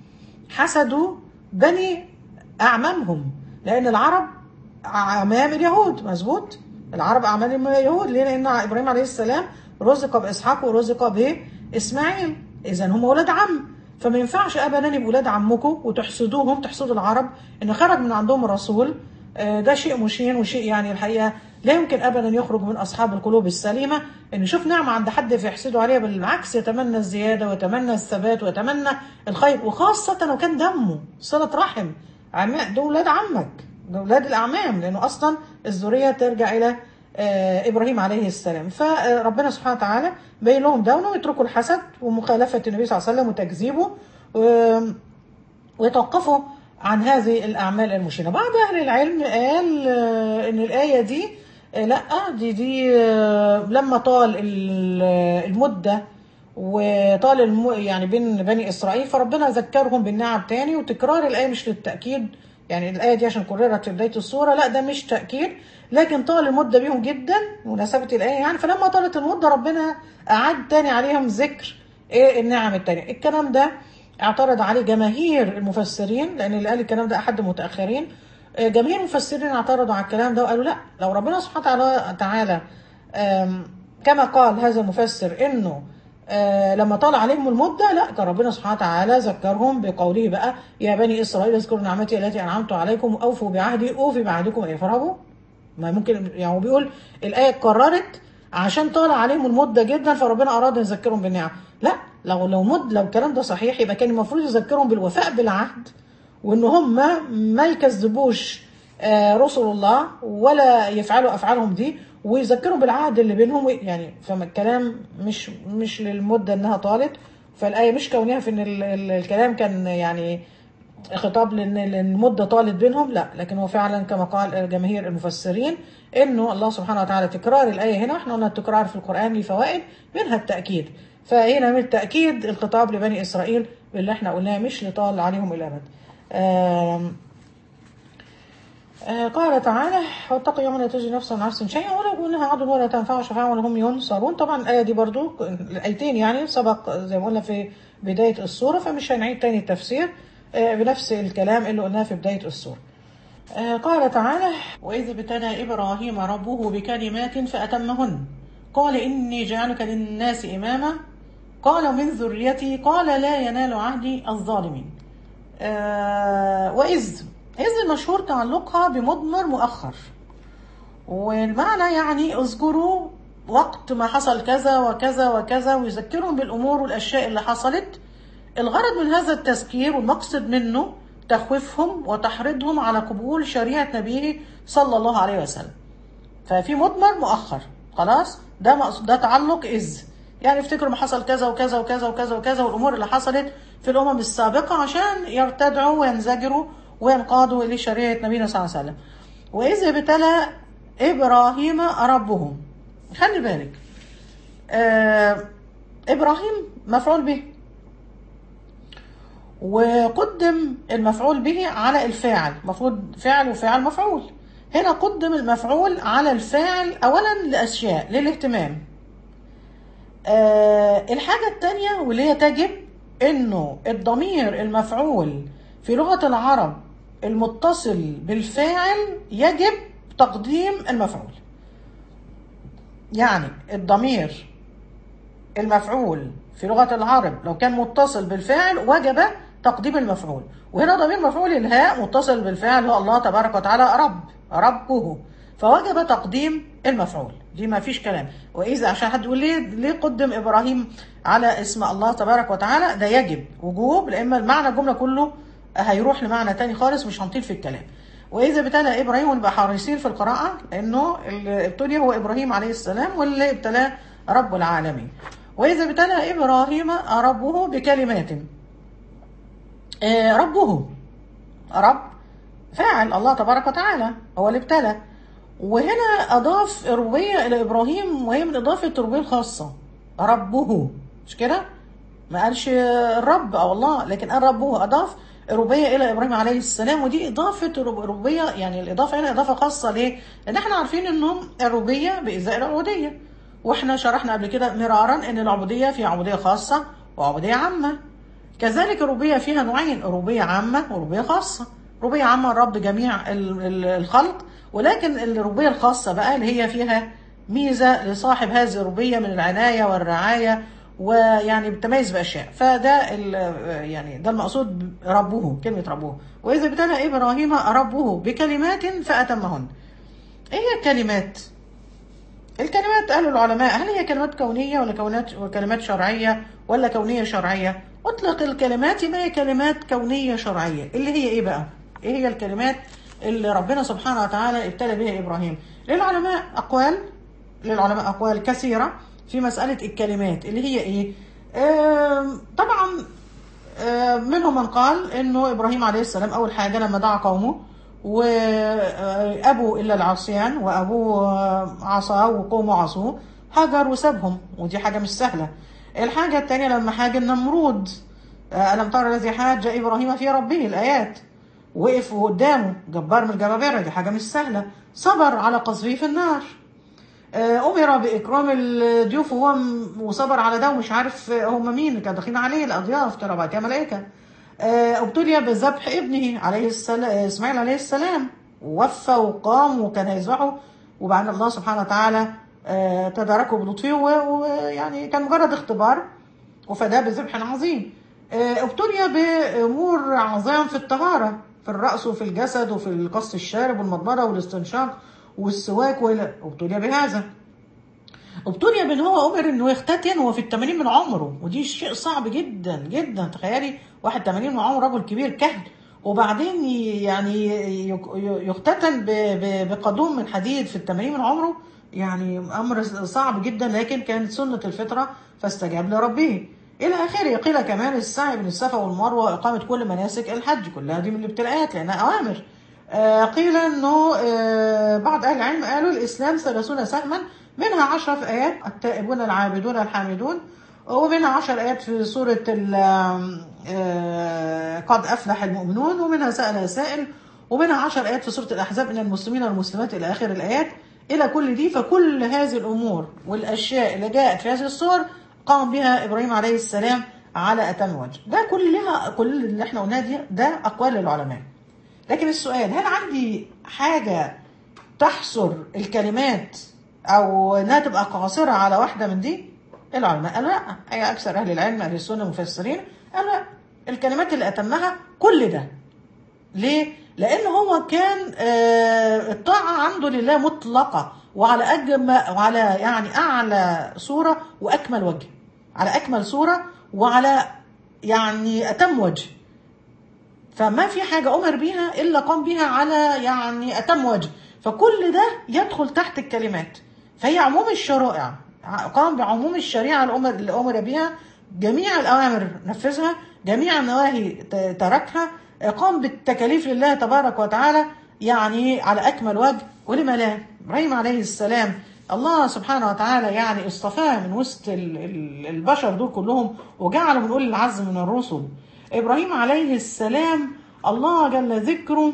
حسدوا بني أعمامهم لأن العرب أعمام اليهود مظبوط العرب أعمام اليهود ليه؟ لأن إبراهيم عليه السلام رزق بإسحاق ورزق بإسماعيل إذا هم ولاد عم فما ينفعش أبدا يبقوا ولاد عمكم وتحسدوهم تحسدوا العرب إن خرج من عندهم الرسول آه، ده شيء مشين وشيء يعني الحقيقة لا يمكن أبدا يخرج من أصحاب القلوب السليمة إن يشوف نعمة عند حد فيحسدوا عليها بالعكس يتمنى الزيادة ويتمنى الثبات ويتمنى الخير وخاصة لو كان دمه صلة رحم عم- دول ولاد عمك دول ولاد الأعمام لأنه أصلا الذرية ترجع إلى آه، إبراهيم عليه السلام فربنا سبحانه وتعالى بين لهم ده وإنهم يتركوا الحسد ومخالفة النبي صلى الله عليه وسلم وتكذيبه و- ويتوقفوا عن هذه الأعمال المشينة بعض أهل العلم قال آه، إن الآية دي آه، لا دي دي آه، لما طال ال- المدة وطال الم... يعني بين بني إسرائيل فربنا ذكرهم بالنعم تاني وتكرار الآية مش للتأكيد يعني الآية دي عشان كررت في بداية السورة لا ده مش تأكيد لكن طال المدة بيهم جدا مناسبة الآية يعني فلما طالت المدة ربنا أعاد تاني عليهم ذكر إيه النعم التانية الكلام ده اعترض عليه جماهير المفسرين لأن اللي قال الكلام ده أحد المتأخرين آه، جماهير المفسرين اعترضوا على الكلام ده وقالوا لا لو ربنا سبحانه وتعالى تعالى آم، كما قال هذا المفسر انه آه لما طال عليهم المدة لا كان ربنا سبحانه وتعالى ذكرهم بقوله بقى يا بني إسرائيل اذكروا نعمتي التي أنعمت عليكم وأوفوا بعهدي أوفي بعهدكم إيه فرهبوا ما ممكن يعني هو بيقول الآية اتكررت عشان طال عليهم المدة جدا فربنا أراد أن يذكرهم بالنعم لا لو لو مد لو الكلام ده صحيح يبقى كان المفروض يذكرهم بالوفاء بالعهد وان هم ما يكذبوش آه، رسل الله ولا يفعلوا افعالهم دي ويذكروا بالعهد اللي بينهم يعني فالكلام مش مش للمده انها طالت فالايه مش كونها في ان ال- ال- الكلام كان يعني خطاب لان لأن المده طالت بينهم لا لكن هو فعلا كما قال جماهير المفسرين انه الله سبحانه وتعالى تكرار الايه هنا احنا قلنا التكرار في القران ليه فوائد منها التاكيد فهنا من التاكيد الخطاب لبني اسرائيل باللي احنا قلناه مش لطال عليهم الابد آم، آه، قال تعالى واتقوا يوما لا تجزي نفس عن نفس شيئا ولا يكون لها عدل ولا تنفع شفاعة ولا هم ينصرون طبعا الآية دي برضو الآيتين يعني سبق زي ما قلنا في بداية السورة فمش هنعيد تاني التفسير آه، بنفس الكلام اللي قلناه في بداية السورة آه، قال تعالى وإذ ابتلى إبراهيم ربه بكلمات فأتمهن قال إني جعلك للناس إماما قال من ذريتي قال لا ينال عهدي الظالمين آه، وإذ إذ المشهور تعلقها بمضمر مؤخر والمعنى يعني اذكروا وقت ما حصل كذا وكذا وكذا ويذكرهم بالأمور والأشياء اللي حصلت الغرض من هذا التذكير والمقصد منه تخويفهم وتحريضهم على قبول شريعة نبيه صلى الله عليه وسلم ففي مضمر مؤخر خلاص ده مقصود ده تعلق إذ يعني افتكروا ما حصل كذا وكذا وكذا وكذا وكذا والأمور اللي حصلت في الأمم السابقة عشان يرتدعوا وينزجروا وينقادوا لشريعة نبينا صلى الله عليه وسلم وإذ ابتلى إبراهيم ربه خلي بالك آه إبراهيم مفعول به وقدم المفعول به على الفاعل مفروض فعل وفعل مفعول هنا قدم المفعول على الفاعل أولا لأشياء للاهتمام آه الحاجة التانية واللي هي تجب انه الضمير المفعول في لغة العرب المتصل بالفاعل يجب تقديم المفعول يعني الضمير المفعول في لغة العرب لو كان متصل بالفاعل وجب تقديم المفعول وهنا ضمير مفعول الهاء متصل بالفاعل هو الله تبارك وتعالى رب ربه فوجب تقديم المفعول دي ما فيش كلام واذا عشان حد يقول ليه ليه قدم ابراهيم على اسم الله تبارك وتعالى ده يجب وجوب لان المعنى الجمله كله هيروح لمعنى تاني خالص مش هنطيل في الكلام واذا ابتلى ابراهيم ونبقى حريصين في القراءه لانه اللي ابتلي هو ابراهيم عليه السلام واللي ابتلاه رب العالمين واذا ابتلى ابراهيم ربه بكلمات آه، ربه رب فاعل الله تبارك وتعالى هو اللي ابتلى وهنا أضاف الربوبية إلى إبراهيم وهي من إضافة الربوبية الخاصة ربه مش كده؟ ما قالش الرب او الله لكن قال ربه اضاف الربوبيه الى ابراهيم عليه السلام ودي اضافه الربوبيه يعني الاضافه هنا اضافه خاصه ليه؟ لان احنا عارفين انهم الربوبيه بازاء العبوديه واحنا شرحنا قبل كده مرارا ان العبوديه في عبوديه خاصه وعبوديه عامه كذلك الربوبيه فيها نوعين ربوبيه عامه وربوبيه خاصه ربوبيه عامه رب جميع ال- ال- الخلق ولكن الربوبيه الخاصه بقى اللي هي فيها ميزه لصاحب هذه الربوبيه من العنايه والرعايه ويعني بالتميز باشياء فده ال- يعني ده المقصود ربه كلمه ربه واذا ابتلى ابراهيم ربه بكلمات فاتمهن ايه هي الكلمات الكلمات قالوا العلماء هل هي كلمات كونية ولا كونات كلمات شرعية ولا كونية شرعية اطلق الكلمات ما هي كلمات كونية شرعية اللي هي ايه بقى ايه هي الكلمات اللي ربنا سبحانه وتعالى ابتلى بها ابراهيم للعلماء اقوال للعلماء اقوال كثيرة في مسألة الكلمات اللي هي ايه آم، طبعا آه، منهم من قال انه ابراهيم عليه السلام اول حاجه لما دعا قومه وابوا الا العصيان وابوه آه، عصاه وقومه عصوه هجر وسابهم ودي حاجه مش سهله الحاجه الثانيه لما حاج النمرود آه، الم ترى الذي حاج ابراهيم في ربه الايات وقف قدامه جبار من الجبابره دي حاجه مش سهله صبر على قذفه في النار آه، امر باكرام الضيوف وهو م- وصبر على ده ومش عارف آه، هم مين اللي كانوا داخلين عليه الاضياف ترى بعد كده ملائكه آه، ابتلي بذبح ابنه عليه السلام اسماعيل عليه السلام ووفى وقام وكان هيذبحه وبعدين الله سبحانه وتعالى آه، تداركه بلطفه و- ويعني كان مجرد اختبار وفداه بذبح عظيم آه، ابتلي بامور عظام في الطهاره في الراس وفي الجسد وفي قص الشارب والمضمره والاستنشاق والسواك والى ابتلي بهذا ابتلي بان هو امر انه يختتن وهو في التمانين من عمره ودي شيء صعب جدا جدا تخيلي واحد 80 من عمره رجل كبير كهن وبعدين ي- يعني يك- يختتن ب- ب- بقدوم من حديد في التمانين من عمره يعني امر صعب جدا لكن كانت سنه الفطره فاستجاب لربه الى اخره قيل كمان السعي بين الصفا والمروه واقامه كل مناسك الحج كلها دي من الابتلاءات لانها اوامر آه، قيل انه آه، بعض اهل العلم قالوا الاسلام ثلاثون سهما منها عشرة في ايات التائبون العابدون الحامدون ومنها عشر ايات في سوره ال- آه، قد افلح المؤمنون ومنها سال سائل ومنها عشر ايات في سوره الاحزاب ان المسلمين والمسلمات الى اخر الايات الى كل دي فكل هذه الامور والاشياء اللي جاءت في هذه الصور قام بها ابراهيم عليه السلام على اتم وجه ده كلها كل اللي احنا قلناه دي ده اقوال للعلماء لكن السؤال هل عندي حاجة تحصر الكلمات أو إنها تبقى قاصرة على واحدة من دي؟ العلماء قالوا لا أي أكثر أهل العلم أهل السنة المفسرين قالوا لا الكلمات اللي أتمها كل ده ليه؟ لأن هو كان آه، الطاعة عنده لله مطلقة وعلى أجمل وعلى يعني أعلى صورة وأكمل وجه على أكمل صورة وعلى يعني أتم وجه فما في حاجة أمر بيها إلا قام بيها على يعني أتم وجه فكل ده يدخل تحت الكلمات فهي عموم الشرائع قام بعموم الشريعة الأمر اللي أمر بها جميع الأوامر نفذها جميع النواهي ت- تركها قام بالتكاليف لله تبارك وتعالى يعني على أكمل وجه ولما لا إبراهيم عليه السلام الله سبحانه وتعالى يعني اصطفاه من وسط ال- ال- البشر دول كلهم وجعله من أولي العزم من الرسل إبراهيم عليه السلام الله جل ذكره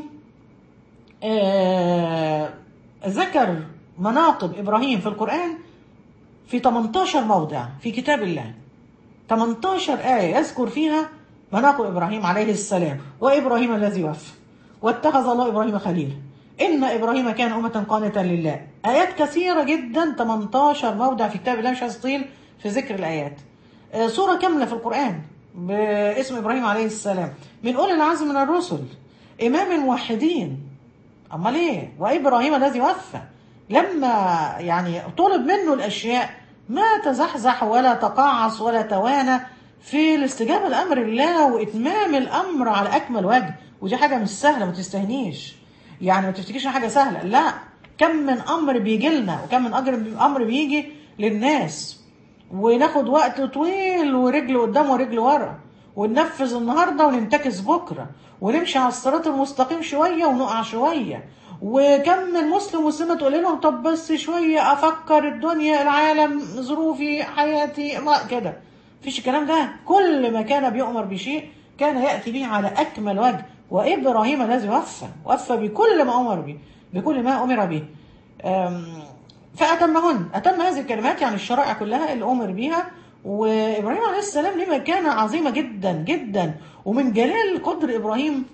آه، ذكر مناقب إبراهيم في القرآن في 18 موضع في كتاب الله 18 آية يذكر فيها مناقب إبراهيم عليه السلام وإبراهيم الذي وفى واتخذ الله إبراهيم خليلا إن إبراهيم كان أمة قانتا لله آيات كثيرة جدا 18 موضع في كتاب الله مش عايز أطيل في ذكر الآيات آه، سورة كاملة في القرآن باسم إبراهيم عليه السلام من أولي العزم من الرسل إمام الموحدين أمال إيه وإبراهيم الذي وفى لما يعني طلب منه الأشياء ما تزحزح ولا تقاعس ولا توانى في الاستجابة لأمر الله وإتمام الأمر على أكمل وجه ودي حاجة مش سهلة ما تستهنيش يعني ما تفتكرش إنها حاجة سهلة لا كم من أمر بيجي لنا وكم من أجر أمر بيجي للناس وناخد وقت طويل ورجل قدام ورجل ورا وننفذ النهارده وننتكس بكره ونمشي على الصراط المستقيم شويه ونقع شويه وكم من مسلم مسلمه تقول لهم طب بس شويه افكر الدنيا العالم ظروفي حياتي ما كده مفيش الكلام ده كل ما كان بيؤمر بشيء كان يأتي به على أكمل وجه وإبراهيم الذي وفى وفى بكل ما أمر به بكل ما أمر به أم، فأتمهن أتم هذه الكلمات يعني الشرائع كلها اللي أمر بها وإبراهيم عليه السلام ليه مكانة عظيمة جدا جدا ومن جلال قدر إبراهيم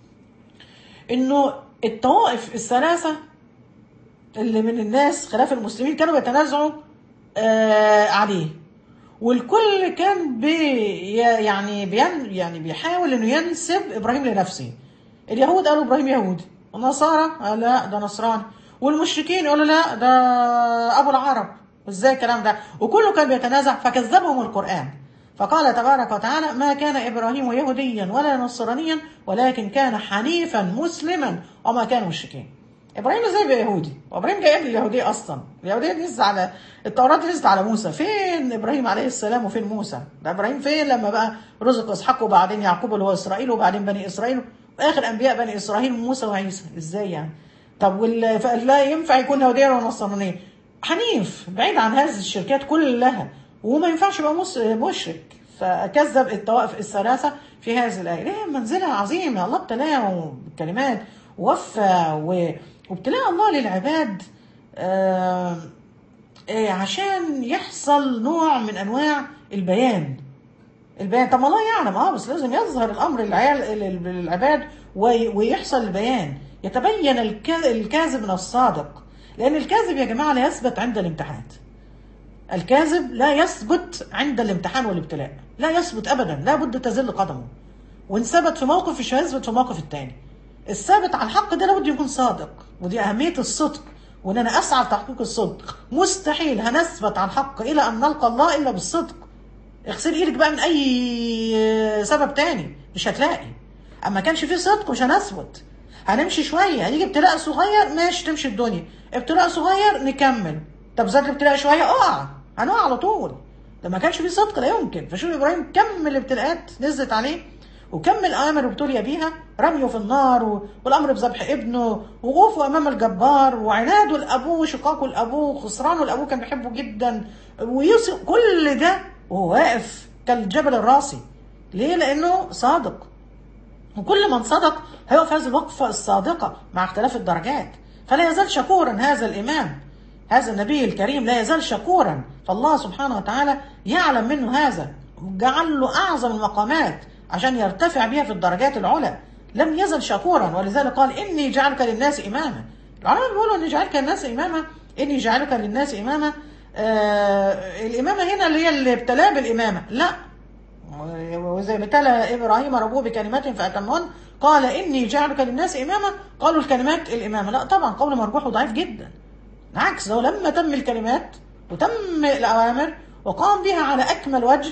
إنه الطوائف الثلاثة اللي من الناس خلاف المسلمين كانوا بيتنازعوا آه عليه والكل كان بي يعني بين يعني بيحاول انه ينسب ابراهيم لنفسه اليهود قالوا ابراهيم يهودي النصارى قالوا لا ده نصراني والمشركين يقولوا لا ده ابو العرب ازاي الكلام ده وكله كان بيتنازع فكذبهم القران فقال تبارك وتعالى ما كان ابراهيم يهوديا ولا نصرانيا ولكن كان حنيفا مسلما وما كان مشركين ابراهيم ازاي بقى يهودي وابراهيم جاي قبل اليهوديه اصلا اليهوديه دي نزلت على التوراه دي نزلت على موسى فين ابراهيم عليه السلام وفين موسى ده ابراهيم فين لما بقى رزق اسحاق وبعدين يعقوب اللي هو اسرائيل وبعدين بني اسرائيل واخر انبياء بني اسرائيل موسى وعيسى ازاي يعني طب وال... لا ينفع يكون يهوديه ولا نصرانيه حنيف بعيد عن هذه الشركات كلها وما ينفعش يبقى مس... مشرك فكذب الطوائف الثلاثه في هذه الايه ليه منزله عظيمه الله ابتلاه بالكلمات ووفى و... وابتلاء الله للعباد آه آه عشان يحصل نوع من انواع البيان البيان طب ما الله يعلم اه بس لازم يظهر الامر للعيال للعباد وي- ويحصل البيان يتبين الك- الكاذب من الصادق لان الكاذب يا جماعه لا يثبت عند الامتحانات الكاذب لا يثبت عند الامتحان والابتلاء لا يثبت ابدا لا بد تزل قدمه وان ثبت في موقف مش هيثبت في الموقف الثاني الثابت على الحق ده لابد يكون صادق ودي اهميه الصدق وان انا اسعى لتحقيق الصدق مستحيل هنثبت على الحق الى ان نلقى الله الا بالصدق اغسلي ايدك بقى من اي سبب تاني مش هتلاقي اما كانش فيه صدق مش هنثبت هنمشي شويه هيجي ابتلاء صغير ماشي تمشي الدنيا ابتلاء صغير نكمل طب زاد الابتلاء شويه اقع هنقع على طول لما كانش فيه صدق لا يمكن فشوف ابراهيم كم الابتلاءات نزلت عليه وكم الامر ابتلي بيها رميه في النار و- والامر بذبح ابنه وقوفه امام الجبار وعناده لابوه وشقاقه لابوه وخسرانه لابوه كان بيحبه جدا ويوسف كل ده وهو واقف كالجبل الراسي ليه لانه صادق وكل من صدق هيقف هذه الوقفة الصادقة مع اختلاف الدرجات فلا يزال شكورا هذا الإمام هذا النبي الكريم لا يزال شكورا فالله سبحانه وتعالى يعلم منه هذا جعل له أعظم المقامات عشان يرتفع بها في الدرجات العلى لم يزل شكورا ولذلك قال إني جعلك للناس إماما العلماء بيقولوا إني جعلك للناس إماما إني جعلك للناس إماما آه الإمامة هنا اللي هي اللي ابتلاه بالإمامة لا وزي ما ابتلى ابراهيم ربه بكلمات فاتمهن قال اني جعلك للناس اماما قالوا الكلمات الامامه لا طبعا قول مرجوح وضعيف جدا عكس هو لما تم الكلمات وتم الاوامر وقام بها على اكمل وجه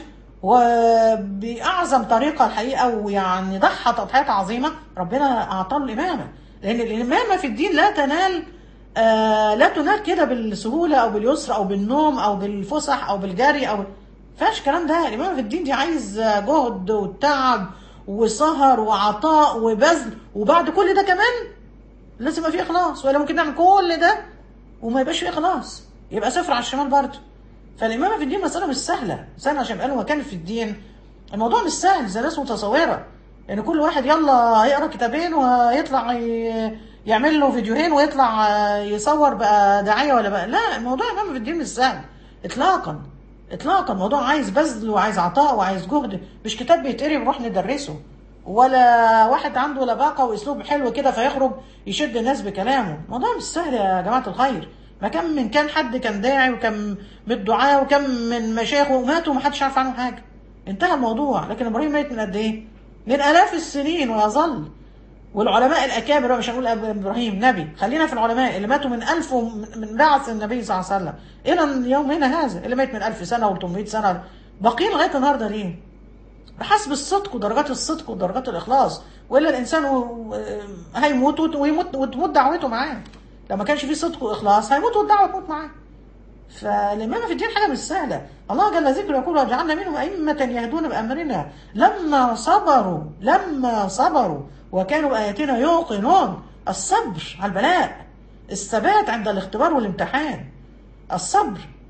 وباعظم طريقه الحقيقه ويعني ضحى تضحيات عظيمه ربنا اعطاه الامامه لان الامامه في الدين لا تنال آه لا تنال كده بالسهوله او باليسر او بالنوم او بالفسح او بالجري او فيهاش الكلام ده الامامه في الدين دي عايز جهد وتعب وسهر وعطاء وبذل وبعد كل ده كمان لازم يبقى فيه اخلاص ولا ممكن نعمل كل ده وما يبقاش فيه اخلاص يبقى صفر على الشمال برضه فالامامه في الدين مساله مش سهله سهله عشان يبقى له مكان في الدين الموضوع مش سهل زي الناس متصوره يعني كل واحد يلا يقرا كتابين ويطلع ي- يعمل له فيديوهين ويطلع يصور بقى داعيه ولا بقى لا الموضوع الامامه في الدين مش سهل اطلاقا اطلاقا الموضوع عايز بذل وعايز عطاء وعايز جهد مش كتاب بيتقري ونروح ندرسه ولا واحد عنده لباقه واسلوب حلو كده فيخرج يشد الناس بكلامه الموضوع مش سهل يا جماعه الخير ما كم من كان حد كان داعي وكم من الدعاء وكم من مشايخ وماتوا ومحدش عارف عنهم حاجه انتهى الموضوع لكن ابراهيم ميت من قد ايه؟ من الاف السنين ويظل والعلماء الاكابر مش هنقول أب- ابراهيم نبي خلينا في العلماء اللي ماتوا من ألف وم- من بعث النبي صلى الله عليه وسلم الى يومنا هذا اللي مات من ألف سنه و800 سنه باقيين لغايه النهارده ليه؟ بحسب الصدق ودرجات الصدق ودرجات الاخلاص والا الانسان و- هيموت وت- ويموت وتموت دعوته معاه لو ما كانش فيه صدق واخلاص هيموت والدعوه تموت معاه فالإمامة في الدين حاجة مش سهلة الله جل ذكره يقول وجعلنا منهم أئمة يهدون بأمرنا لما صبروا لما صبروا وكانوا بآياتنا يوقنون الصبر على البلاء الثبات عند الاختبار والامتحان الصبر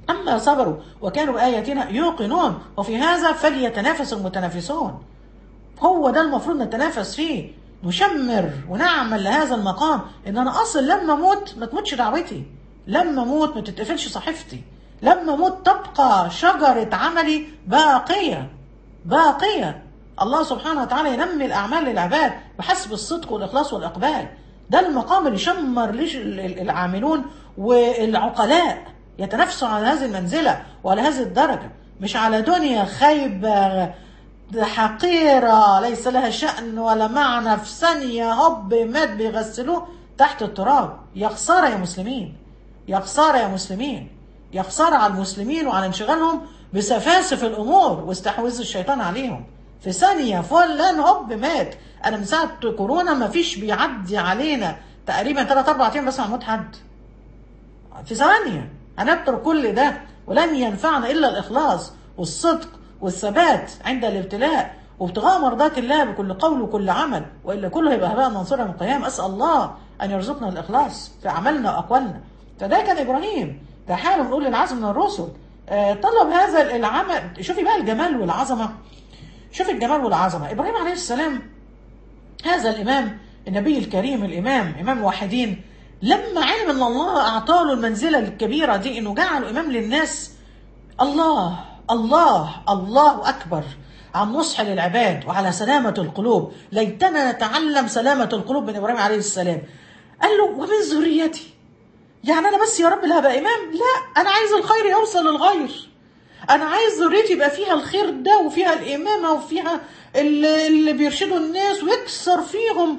أما صبروا وكانوا بآياتنا يوقنون وفي هذا فليتنافس المتنافسون هو ده المفروض نتنافس فيه نشمر ونعمل لهذا المقام ان انا اصل لما اموت ما تموتش دعوتي لما اموت ما تتقفلش صحيفتي لما اموت تبقى شجرة عملي باقية باقية الله سبحانه وتعالى ينمي الأعمال للعباد بحسب الصدق والإخلاص والإقبال ده المقام اللي شمر ليش العاملون والعقلاء يتنافسوا على هذه المنزلة وعلى هذه الدرجة مش على دنيا خايبة حقيرة ليس لها شأن ولا معنى في ثانية هب مات بيغسلوه تحت التراب يا خسارة يا مسلمين يا خسارة يا مسلمين يا خسارة على المسلمين وعلى انشغالهم بسفاسف الأمور واستحوذ الشيطان عليهم في ثانية فلان هوب مات أنا من ساعة كورونا ما فيش بيعدي علينا تقريبا 3 4 أيام بس هنموت حد في ثانية هنترك كل ده ولن ينفعنا إلا الإخلاص والصدق والثبات عند الابتلاء وابتغاء مرضات الله بكل قول وكل عمل والا كله هيبقى هباء منصورا من القيام اسال الله ان يرزقنا الاخلاص في اعمالنا واقوالنا فده كان ابراهيم ده حاله بنقول للعزم من الرسل آه طلب هذا العمل شوفي بقى الجمال والعظمه شوفي الجمال والعظمه ابراهيم عليه السلام هذا الامام النبي الكريم الامام امام الواحدين لما علم ان الله اعطاه له المنزله الكبيره دي انه جعله امام للناس الله الله الله أكبر عن نصح للعباد وعلى سلامة القلوب ليتنا نتعلم سلامة القلوب من إبراهيم عليه السلام قال له ومن ذريتي يعني أنا بس يا رب لا أبقى إمام لا أنا عايز الخير يوصل للغير أنا عايز ذريتي يبقى فيها الخير ده وفيها الإمامة وفيها اللي, اللي بيرشدوا الناس ويكسر فيهم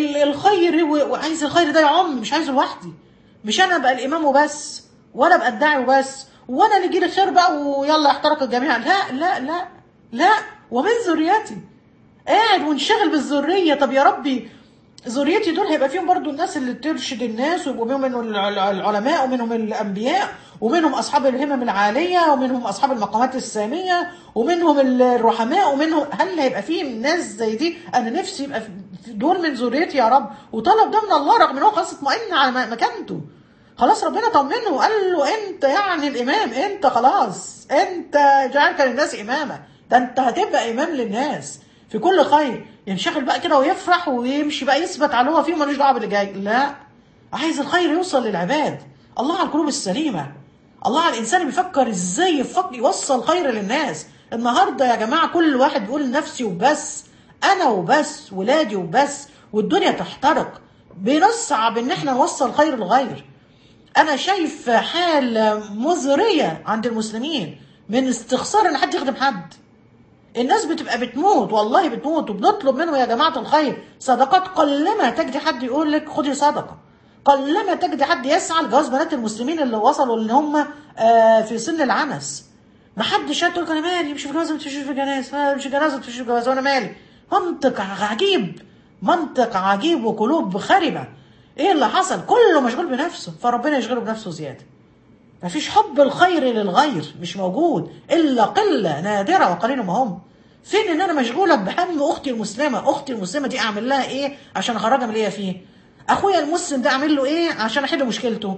الخير وعايز الخير ده يعم مش عايزه لوحدي مش أنا أبقى الإمام وبس ولا أبقى الداعي وبس وانا اللي يجيلي خير بقى ويلا احترق الجميع لا لا لا لا ومن ذريتي قاعد وانشغل بالذريه طب يا ربي ذريتي دول هيبقى فيهم برضو الناس اللي ترشد الناس ويبقوا منهم العلماء ومنهم الانبياء ومنهم اصحاب الهمم العاليه ومنهم اصحاب المقامات الساميه ومنهم الرحماء ومنهم هل هيبقى فيه ناس زي دي انا نفسي يبقى دول من ذريتي يا رب وطلب ده من الله رغم ان هو خلاص اطمئن على مكانته خلاص ربنا طمنه وقال له انت يعني الامام انت خلاص انت جعلك للناس امامه ده انت هتبقى امام للناس في كل خير ينشغل بقى كده ويفرح ويمشي بقى يثبت على هو فيه ملوش دعوه باللي جاي لا عايز الخير يوصل للعباد الله على القلوب السليمه الله على الانسان بيفكر ازاي يفكر يوصل خير للناس النهارده يا جماعه كل واحد بيقول نفسي وبس انا وبس ولادي وبس والدنيا تحترق بنصعب ان احنا نوصل خير للغير انا شايف حال مزريه عند المسلمين من استخسار ان حد يخدم حد الناس بتبقى بتموت والله بتموت وبنطلب منهم يا جماعه الخير صدقات قلما تجدي حد يقول لك خدي صدقه قلما تجدي حد يسعى لجواز بنات المسلمين اللي وصلوا ان هم في سن العنس ما حدش تقول انا مالي مش في جواز مش في جنازه مش جنازه مش في جواز وانا مالي منطق عجيب منطق عجيب وقلوب خربه ايه اللي حصل كله مشغول بنفسه فربنا يشغله بنفسه زياده مفيش حب الخير للغير مش موجود الا قله نادره وقليل ما هم فين ان انا مشغوله بهم اختي المسلمه اختي المسلمه دي اعمل لها ايه عشان اخرجها من اللي هي فيه اخويا المسلم ده اعمل له ايه عشان احل مشكلته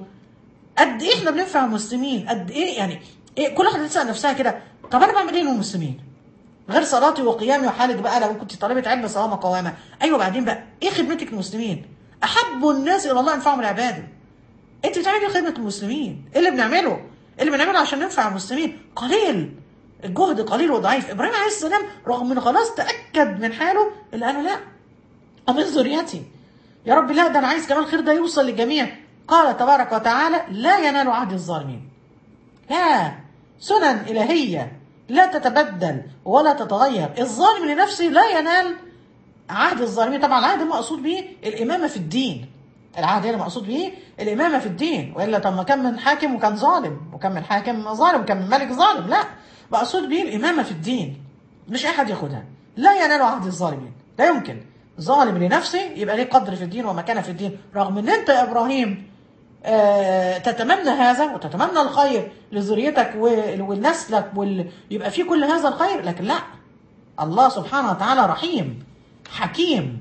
قد ايه احنا بننفع المسلمين قد ايه يعني إيه كل واحده تسال نفسها كده طب انا بعمل ايه للمسلمين غير صلاتي وقيامي وحالك بقى لو كنت طالبه علم صوامه قوامه ايوه بعدين بقى ايه خدمتك للمسلمين احب الناس الى الله انفعهم العباده انت بتعملي خدمه المسلمين ايه اللي بنعمله ايه اللي بنعمله عشان ننفع المسلمين قليل الجهد قليل وضعيف ابراهيم عليه السلام رغم انه خلاص تاكد من حاله اللي قال لا ومن ذريتي يا رب لا ده انا عايز كمان الخير ده يوصل للجميع قال تبارك وتعالى لا ينال عهد الظالمين لا سنن الهيه لا تتبدل ولا تتغير الظالم لنفسه لا ينال عهد الظالمين طبعا العهد المقصود به الامامه في الدين العهد هنا مقصود به الامامه في الدين والا طب ما كان من حاكم وكان ظالم وكان من حاكم ظالم وكان من ملك ظالم لا مقصود به الامامه في الدين مش اي حد ياخدها لا ينال عهد الظالمين لا يمكن ظالم لنفسه يبقى ليه قدر في الدين ومكانه في الدين رغم ان انت يا ابراهيم آه تتمنى هذا وتتمنى الخير لذريتك ولنسلك وال... يبقى في كل هذا الخير لكن لا الله سبحانه وتعالى رحيم حكيم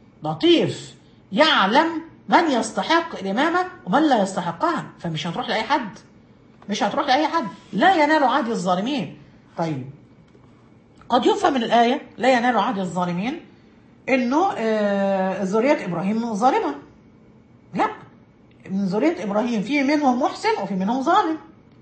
لطيف يعلم من يستحق الإمامة ومن لا يستحقها فمش هتروح لأي حد مش هتروح لاي حد لا ينال عهد الظالمين طيب قد يفهم من الايه لا ينال عهد الظالمين انه آه، ذريه ابراهيم ظالمه لا من ذريه ابراهيم في منهم محسن وفي منهم ظالم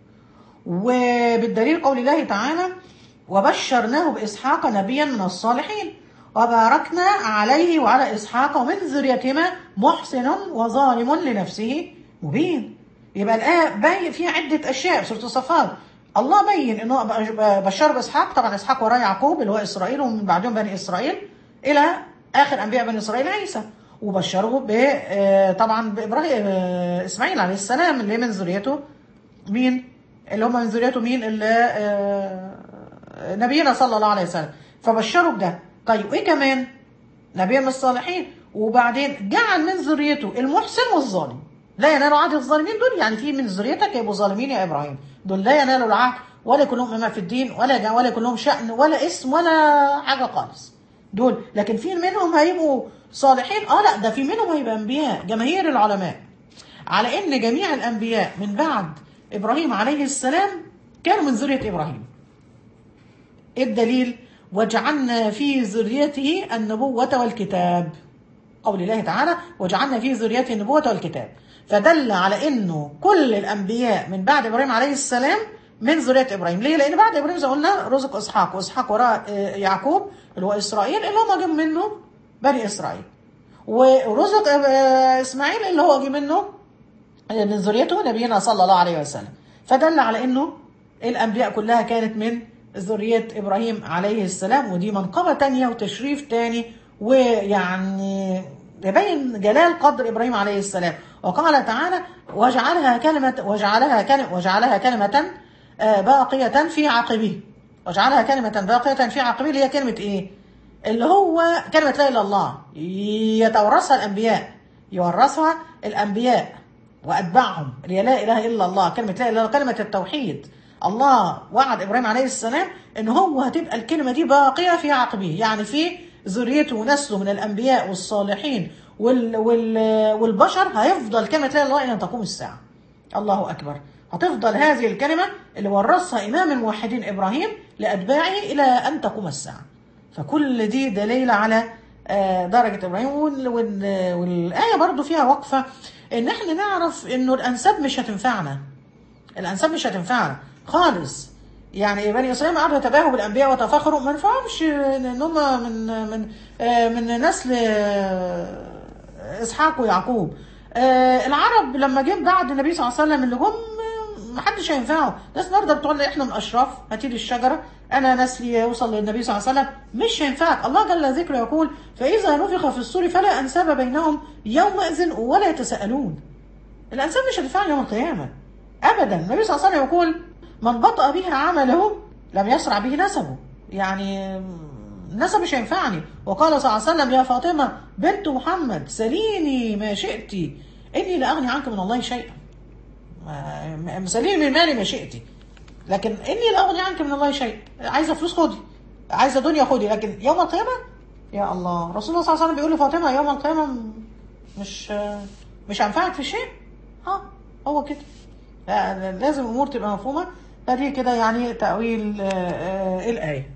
وبالدليل قول الله تعالى وبشرناه بإسحاق نبيا من الصالحين وباركنا عليه وعلى إسحاق ومن ذريتهما محسن وظالم لنفسه مبين يبقى الآية باين فيها عدة أشياء في سورة الصفات الله بين إنه بشر بإسحاق طبعا إسحاق وراه يعقوب اللي هو إسرائيل ومن بعدهم بني إسرائيل إلى آخر أنبياء بني إسرائيل عيسى وبشره ب آه، طبعا بإبراهيم آه، إسماعيل عليه السلام اللي من ذريته مين؟ اللي هم من ذريته مين اللي آه، نبينا صلى الله عليه وسلم فبشروا بده طيب ايه كمان نبي من الصالحين وبعدين جعل من ذريته المحسن والظالم لا ينالوا عهد الظالمين دول يعني في من ذريتك يبقوا ظالمين يا ابراهيم دول لا ينالوا العهد ولا كلهم امام في الدين ولا ولا كلهم شأن ولا اسم ولا حاجه خالص دول لكن في منهم هيبقوا صالحين اه لا ده في منهم هيبقى انبياء جماهير العلماء على ان جميع الانبياء من بعد ابراهيم عليه السلام كانوا من ذريه ابراهيم إيه الدليل وجعلنا في ذريته النبوة والكتاب قول الله تعالى وجعلنا في ذريته النبوة والكتاب فدل على انه كل الانبياء من بعد ابراهيم عليه السلام من ذريه ابراهيم ليه لان بعد ابراهيم زي ما قلنا رزق اسحاق واسحاق وراء آه، يعقوب اللي هو اسرائيل اللي هم جم منه بني اسرائيل ورزق آه، اسماعيل اللي هو جه منه آه، من ذريته نبينا صلى الله عليه وسلم فدل على انه الانبياء كلها كانت من ذرية إبراهيم عليه السلام ودي منقبة تانية وتشريف تاني ويعني يبين جلال قدر إبراهيم عليه السلام وقال تعالى وجعلها كلمة وجعلها كلمة وجعلها كلمة آه، باقية في عقبه وجعلها كلمة باقية في عقبه اللي هي كلمة إيه؟ اللي هو كلمة لا إله إلا الله يتورثها الأنبياء يورثها الأنبياء وأتباعهم اللي هي لا إله إلا الله كلمة لا إله إلا الله كلمة التوحيد الله وعد ابراهيم عليه السلام ان هو هتبقى الكلمه دي باقيه في عقبه يعني في ذريته ونسله من الانبياء والصالحين وال وال والبشر هيفضل كلمه لا اله الا الله الى ان تقوم الساعه الله اكبر هتفضل هذه الكلمه اللي ورثها امام الموحدين ابراهيم لاتباعه الى ان تقوم الساعه فكل دي دليل على آه، درجه ابراهيم وال- وال- والايه برضو فيها وقفه ان احنا نعرف انه الانساب مش هتنفعنا الانساب مش هتنفعنا خالص يعني بني اسرائيل قعدوا يتباهوا بالانبياء وتفاخروا ما ينفعهمش ان هم من من آه، من نسل آه، اسحاق ويعقوب آه، العرب لما جه بعد النبي صلى الله عليه وسلم اللي جم آه، محدش هينفعه ناس النهارده بتقول لي احنا من اشراف هاتي لي الشجره انا نسلي يوصل للنبي صلى الله عليه وسلم مش هينفعك الله جل ذكره يقول فاذا نفخ في الصور فلا انساب بينهم يومئذ ولا يتساءلون الانساب مش هتنفعني يوم القيامه ابدا النبي صلى الله عليه وسلم يقول من بطأ به عمله لم يسرع به نسبه يعني النسب مش هينفعني وقال صلى الله عليه وسلم يا فاطمه بنت محمد سليني ما شئت اني لا اغني عنك من الله شيئا ما- سليني من مالي ما شئت لكن اني لا اغني عنك من الله شيئا عايزه فلوس خدي عايزه دنيا خدي لكن يوم القيامه يا الله رسول الله صلى الله عليه وسلم بيقول لفاطمه يوم القيامه مش مش هنفعك في شيء ها هو كده لا- لازم الامور تبقى مفهومه فدي كده يعني تاويل آه، آه، الايه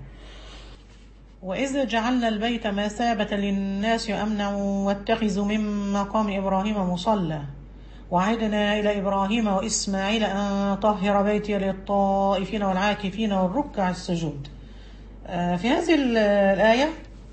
وإذ جعلنا البيت مثابة للناس وأمنا واتخذوا من مقام إبراهيم مصلى وعدنا إلى إبراهيم وإسماعيل أن طهر بيتي للطائفين والعاكفين والركع السجود آه، في هذه ال- الآية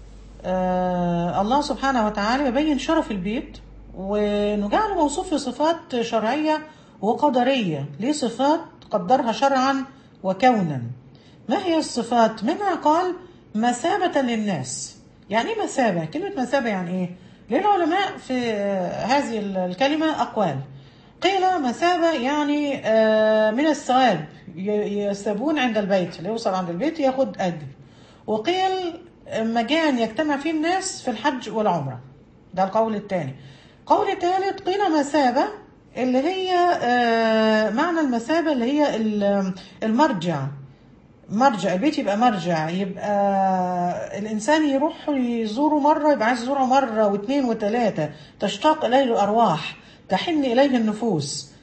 آه، الله سبحانه وتعالى يبين شرف البيت وانه جعله موصوف في صفات شرعيه وقدريه ليه صفات قدرها شرعا وكونا ما هي الصفات منها قال مثابه للناس يعني ايه مثابه كلمه مثابه يعني ايه للعلماء في آه، هذه الكلمه اقوال قيل مثابة يعني آه، من الثواب ي- يثابون عند البيت اللي يوصل عند البيت ياخد أجر وقيل مكان يجتمع فيه الناس في الحج والعمرة ده القول الثاني قول ثالث قيل مثابة اللي هي آه، معنى المثابة اللي هي ال- المرجع مرجع البيت يبقى مرجع يبقى الإنسان يروح يزوره مرة يبقى عايز يزوره مرة واثنين وثلاثة تشتاق إليه الأرواح تحن إليه النفوس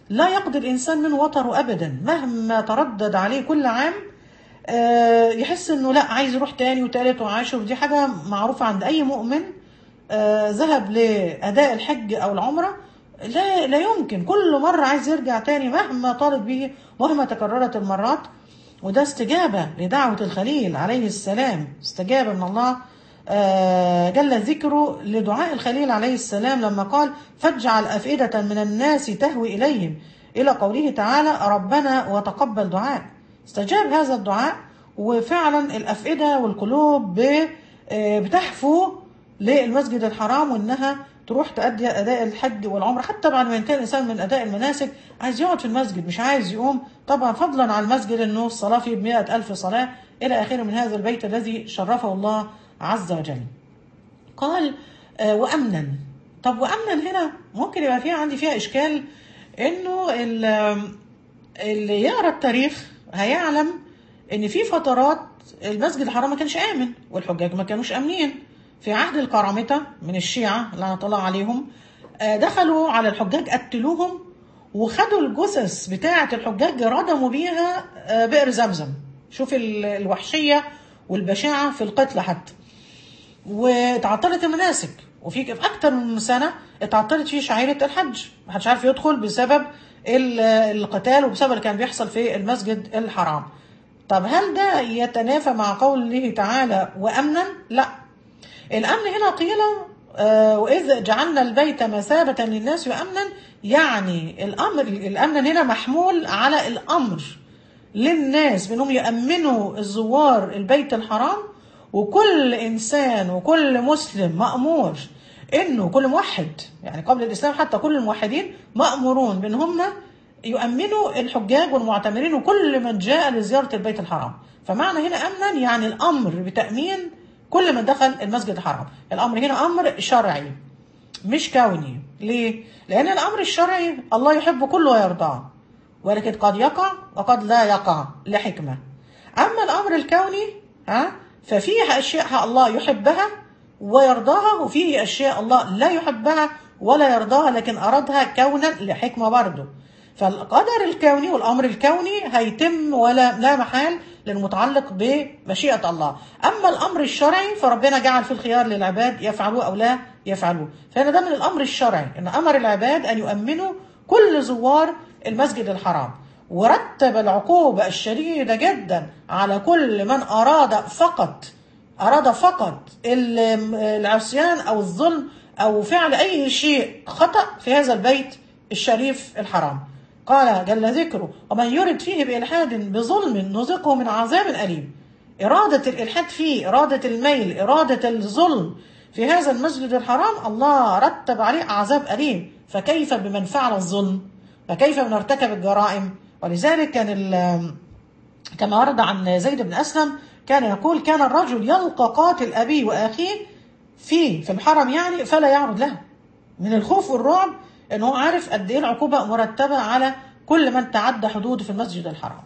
لا يقضي الإنسان من وطره أبدا مهما تردد عليه كل عام آه، يحس انه لا عايز يروح تاني وتالت وعاشر ودي حاجة معروفة عند أي مؤمن آه، ذهب لأداء الحج أو العمرة لا لا يمكن كل مرة عايز يرجع تاني مهما طالت به مهما تكررت المرات وده استجابة لدعوة الخليل عليه السلام استجابة من الله آه، جل ذكره لدعاء الخليل عليه السلام لما قال فاجعل أفئدة من الناس تهوي إليهم إلى قوله تعالى ربنا وتقبل دعاء استجاب هذا الدعاء وفعلا الأفئدة والقلوب ب- آه، بتحفو للمسجد الحرام وإنها تروح تؤدي أداء الحج والعمرة حتى بعد ما ينتهي الإنسان من أداء المناسك عايز يقعد في المسجد مش عايز يقوم طبعا فضلا عن المسجد إنه الصلاة فيه بمئة ألف صلاة إلى آخره من هذا البيت الذي شرفه الله عز وجل قال آه، وأمنا طب وأمنا هنا ممكن يبقى فيها عندي فيها إشكال إنه ال- اللي يقرأ التاريخ هيعلم إن في فترات المسجد الحرام ما كانش آمن والحجاج ما كانوش آمنين في عهد الكرامطة من الشيعة لعنة الله عليهم آه، دخلوا على الحجاج قتلوهم وخدوا الجثث بتاعة الحجاج ردموا بيها آه، بئر زمزم شوف ال- الوحشية والبشاعة في القتل حتى وتعطلت المناسك وفي في اكتر من سنه اتعطلت فيه شعيره الحج محدش عارف يدخل بسبب ال- القتال وبسبب اللي كان بيحصل في المسجد الحرام طب هل ده يتنافى مع قوله تعالى وامنا لا الامن هنا قيل آه، واذ جعلنا البيت مثابه للناس وامنا يعني الامر الامن هنا محمول على الامر للناس بانهم يامنوا الزوار البيت الحرام وكل انسان وكل مسلم مامور انه كل موحد يعني قبل الاسلام حتى كل الموحدين مامورون بان هم يؤمنوا الحجاج والمعتمرين وكل من جاء لزياره البيت الحرام فمعنى هنا امنا يعني الامر بتامين كل من دخل المسجد الحرام الامر هنا امر شرعي مش كوني ليه لان الامر الشرعي الله يحب كله ويرضاه ولكن قد يقع وقد لا يقع لحكمة أما الأمر الكوني ها ففيه أشياء الله يحبها ويرضاها وفيه أشياء الله لا يحبها ولا يرضاها لكن أرادها كونا لحكمة برضه فالقدر الكوني والأمر الكوني هيتم ولا لا محال للمتعلق بمشيئة الله أما الأمر الشرعي فربنا جعل في الخيار للعباد يفعلوه أو لا يفعلوه فهنا ده من الأمر الشرعي أن أمر العباد أن يؤمنوا كل زوار المسجد الحرام ورتب العقوبة الشديدة جدا على كل من أراد فقط أراد فقط ال- العصيان أو الظلم أو فعل أي شيء خطأ في هذا البيت الشريف الحرام قال جل ذكره ومن يرد فيه بإلحاد بظلم نذقه من عذاب أليم إرادة الإلحاد فيه إرادة الميل إرادة الظلم في هذا المسجد الحرام الله رتب عليه عذاب أليم فكيف بمن فعل الظلم فكيف من ارتكب الجرائم ولذلك كان ال- كما ورد عن زيد بن أسلم كان يقول كان الرجل يلقى قاتل أبيه وأخيه في في الحرم يعني فلا يعرض له من الخوف والرعب ان هو عارف قد ايه العقوبه مرتبه على كل من تعدى حدوده في المسجد الحرام.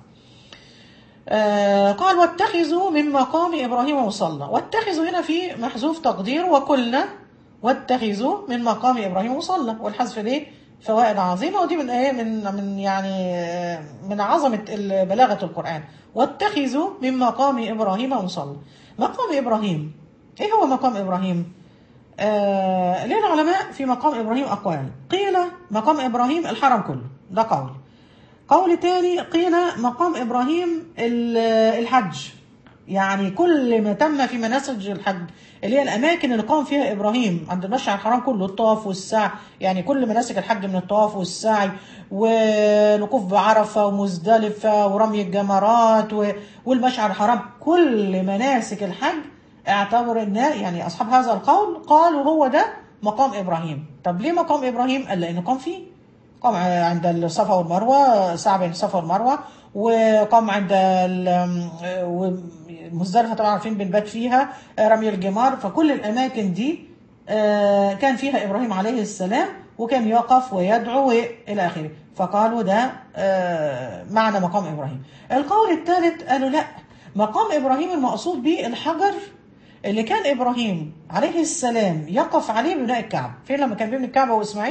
آه قال واتخذوا من مقام ابراهيم مصلى، واتخذوا هنا في محذوف تقدير وكلنا واتخذوا من مقام ابراهيم مصلى، والحذف ليه؟ فوائد عظيمه ودي من ايه من من يعني آه، من عظمه ال- بلاغه القران. واتخذوا من مقام ابراهيم مصلى. مقام ابراهيم ايه هو مقام ابراهيم؟ آه ليه العلماء في مقام إبراهيم أقوال قيل مقام إبراهيم الحرم كله ده قول قول تاني قيل مقام إبراهيم ال- الحج يعني كل ما تم في مناسك الحج اللي هي الأماكن اللي قام فيها إبراهيم عند المشعر الحرام كله الطواف والسعي يعني كل مناسك الحج من الطواف والسعي والوقوف بعرفة ومزدلفة ورمي الجمرات و- والمشعر الحرام كل مناسك الحج اعتبر ان يعني اصحاب هذا القول قالوا هو ده مقام ابراهيم طب ليه مقام ابراهيم قال لانه قام فيه قام عند الصفا والمروه سعى بين الصفا والمروه وقام عند ال- ومزدلفه طبعا عارفين بنبات فيها رمي الجمار فكل الاماكن دي آه، كان فيها ابراهيم عليه السلام وكان يقف ويدعو الى اخره فقالوا ده آه، معنى مقام ابراهيم القول الثالث قالوا لا مقام ابراهيم المقصود به الحجر اللي كان ابراهيم عليه السلام يقف عليه ببناء الكعبه فين لما كان بيبني الكعبه واسماعيل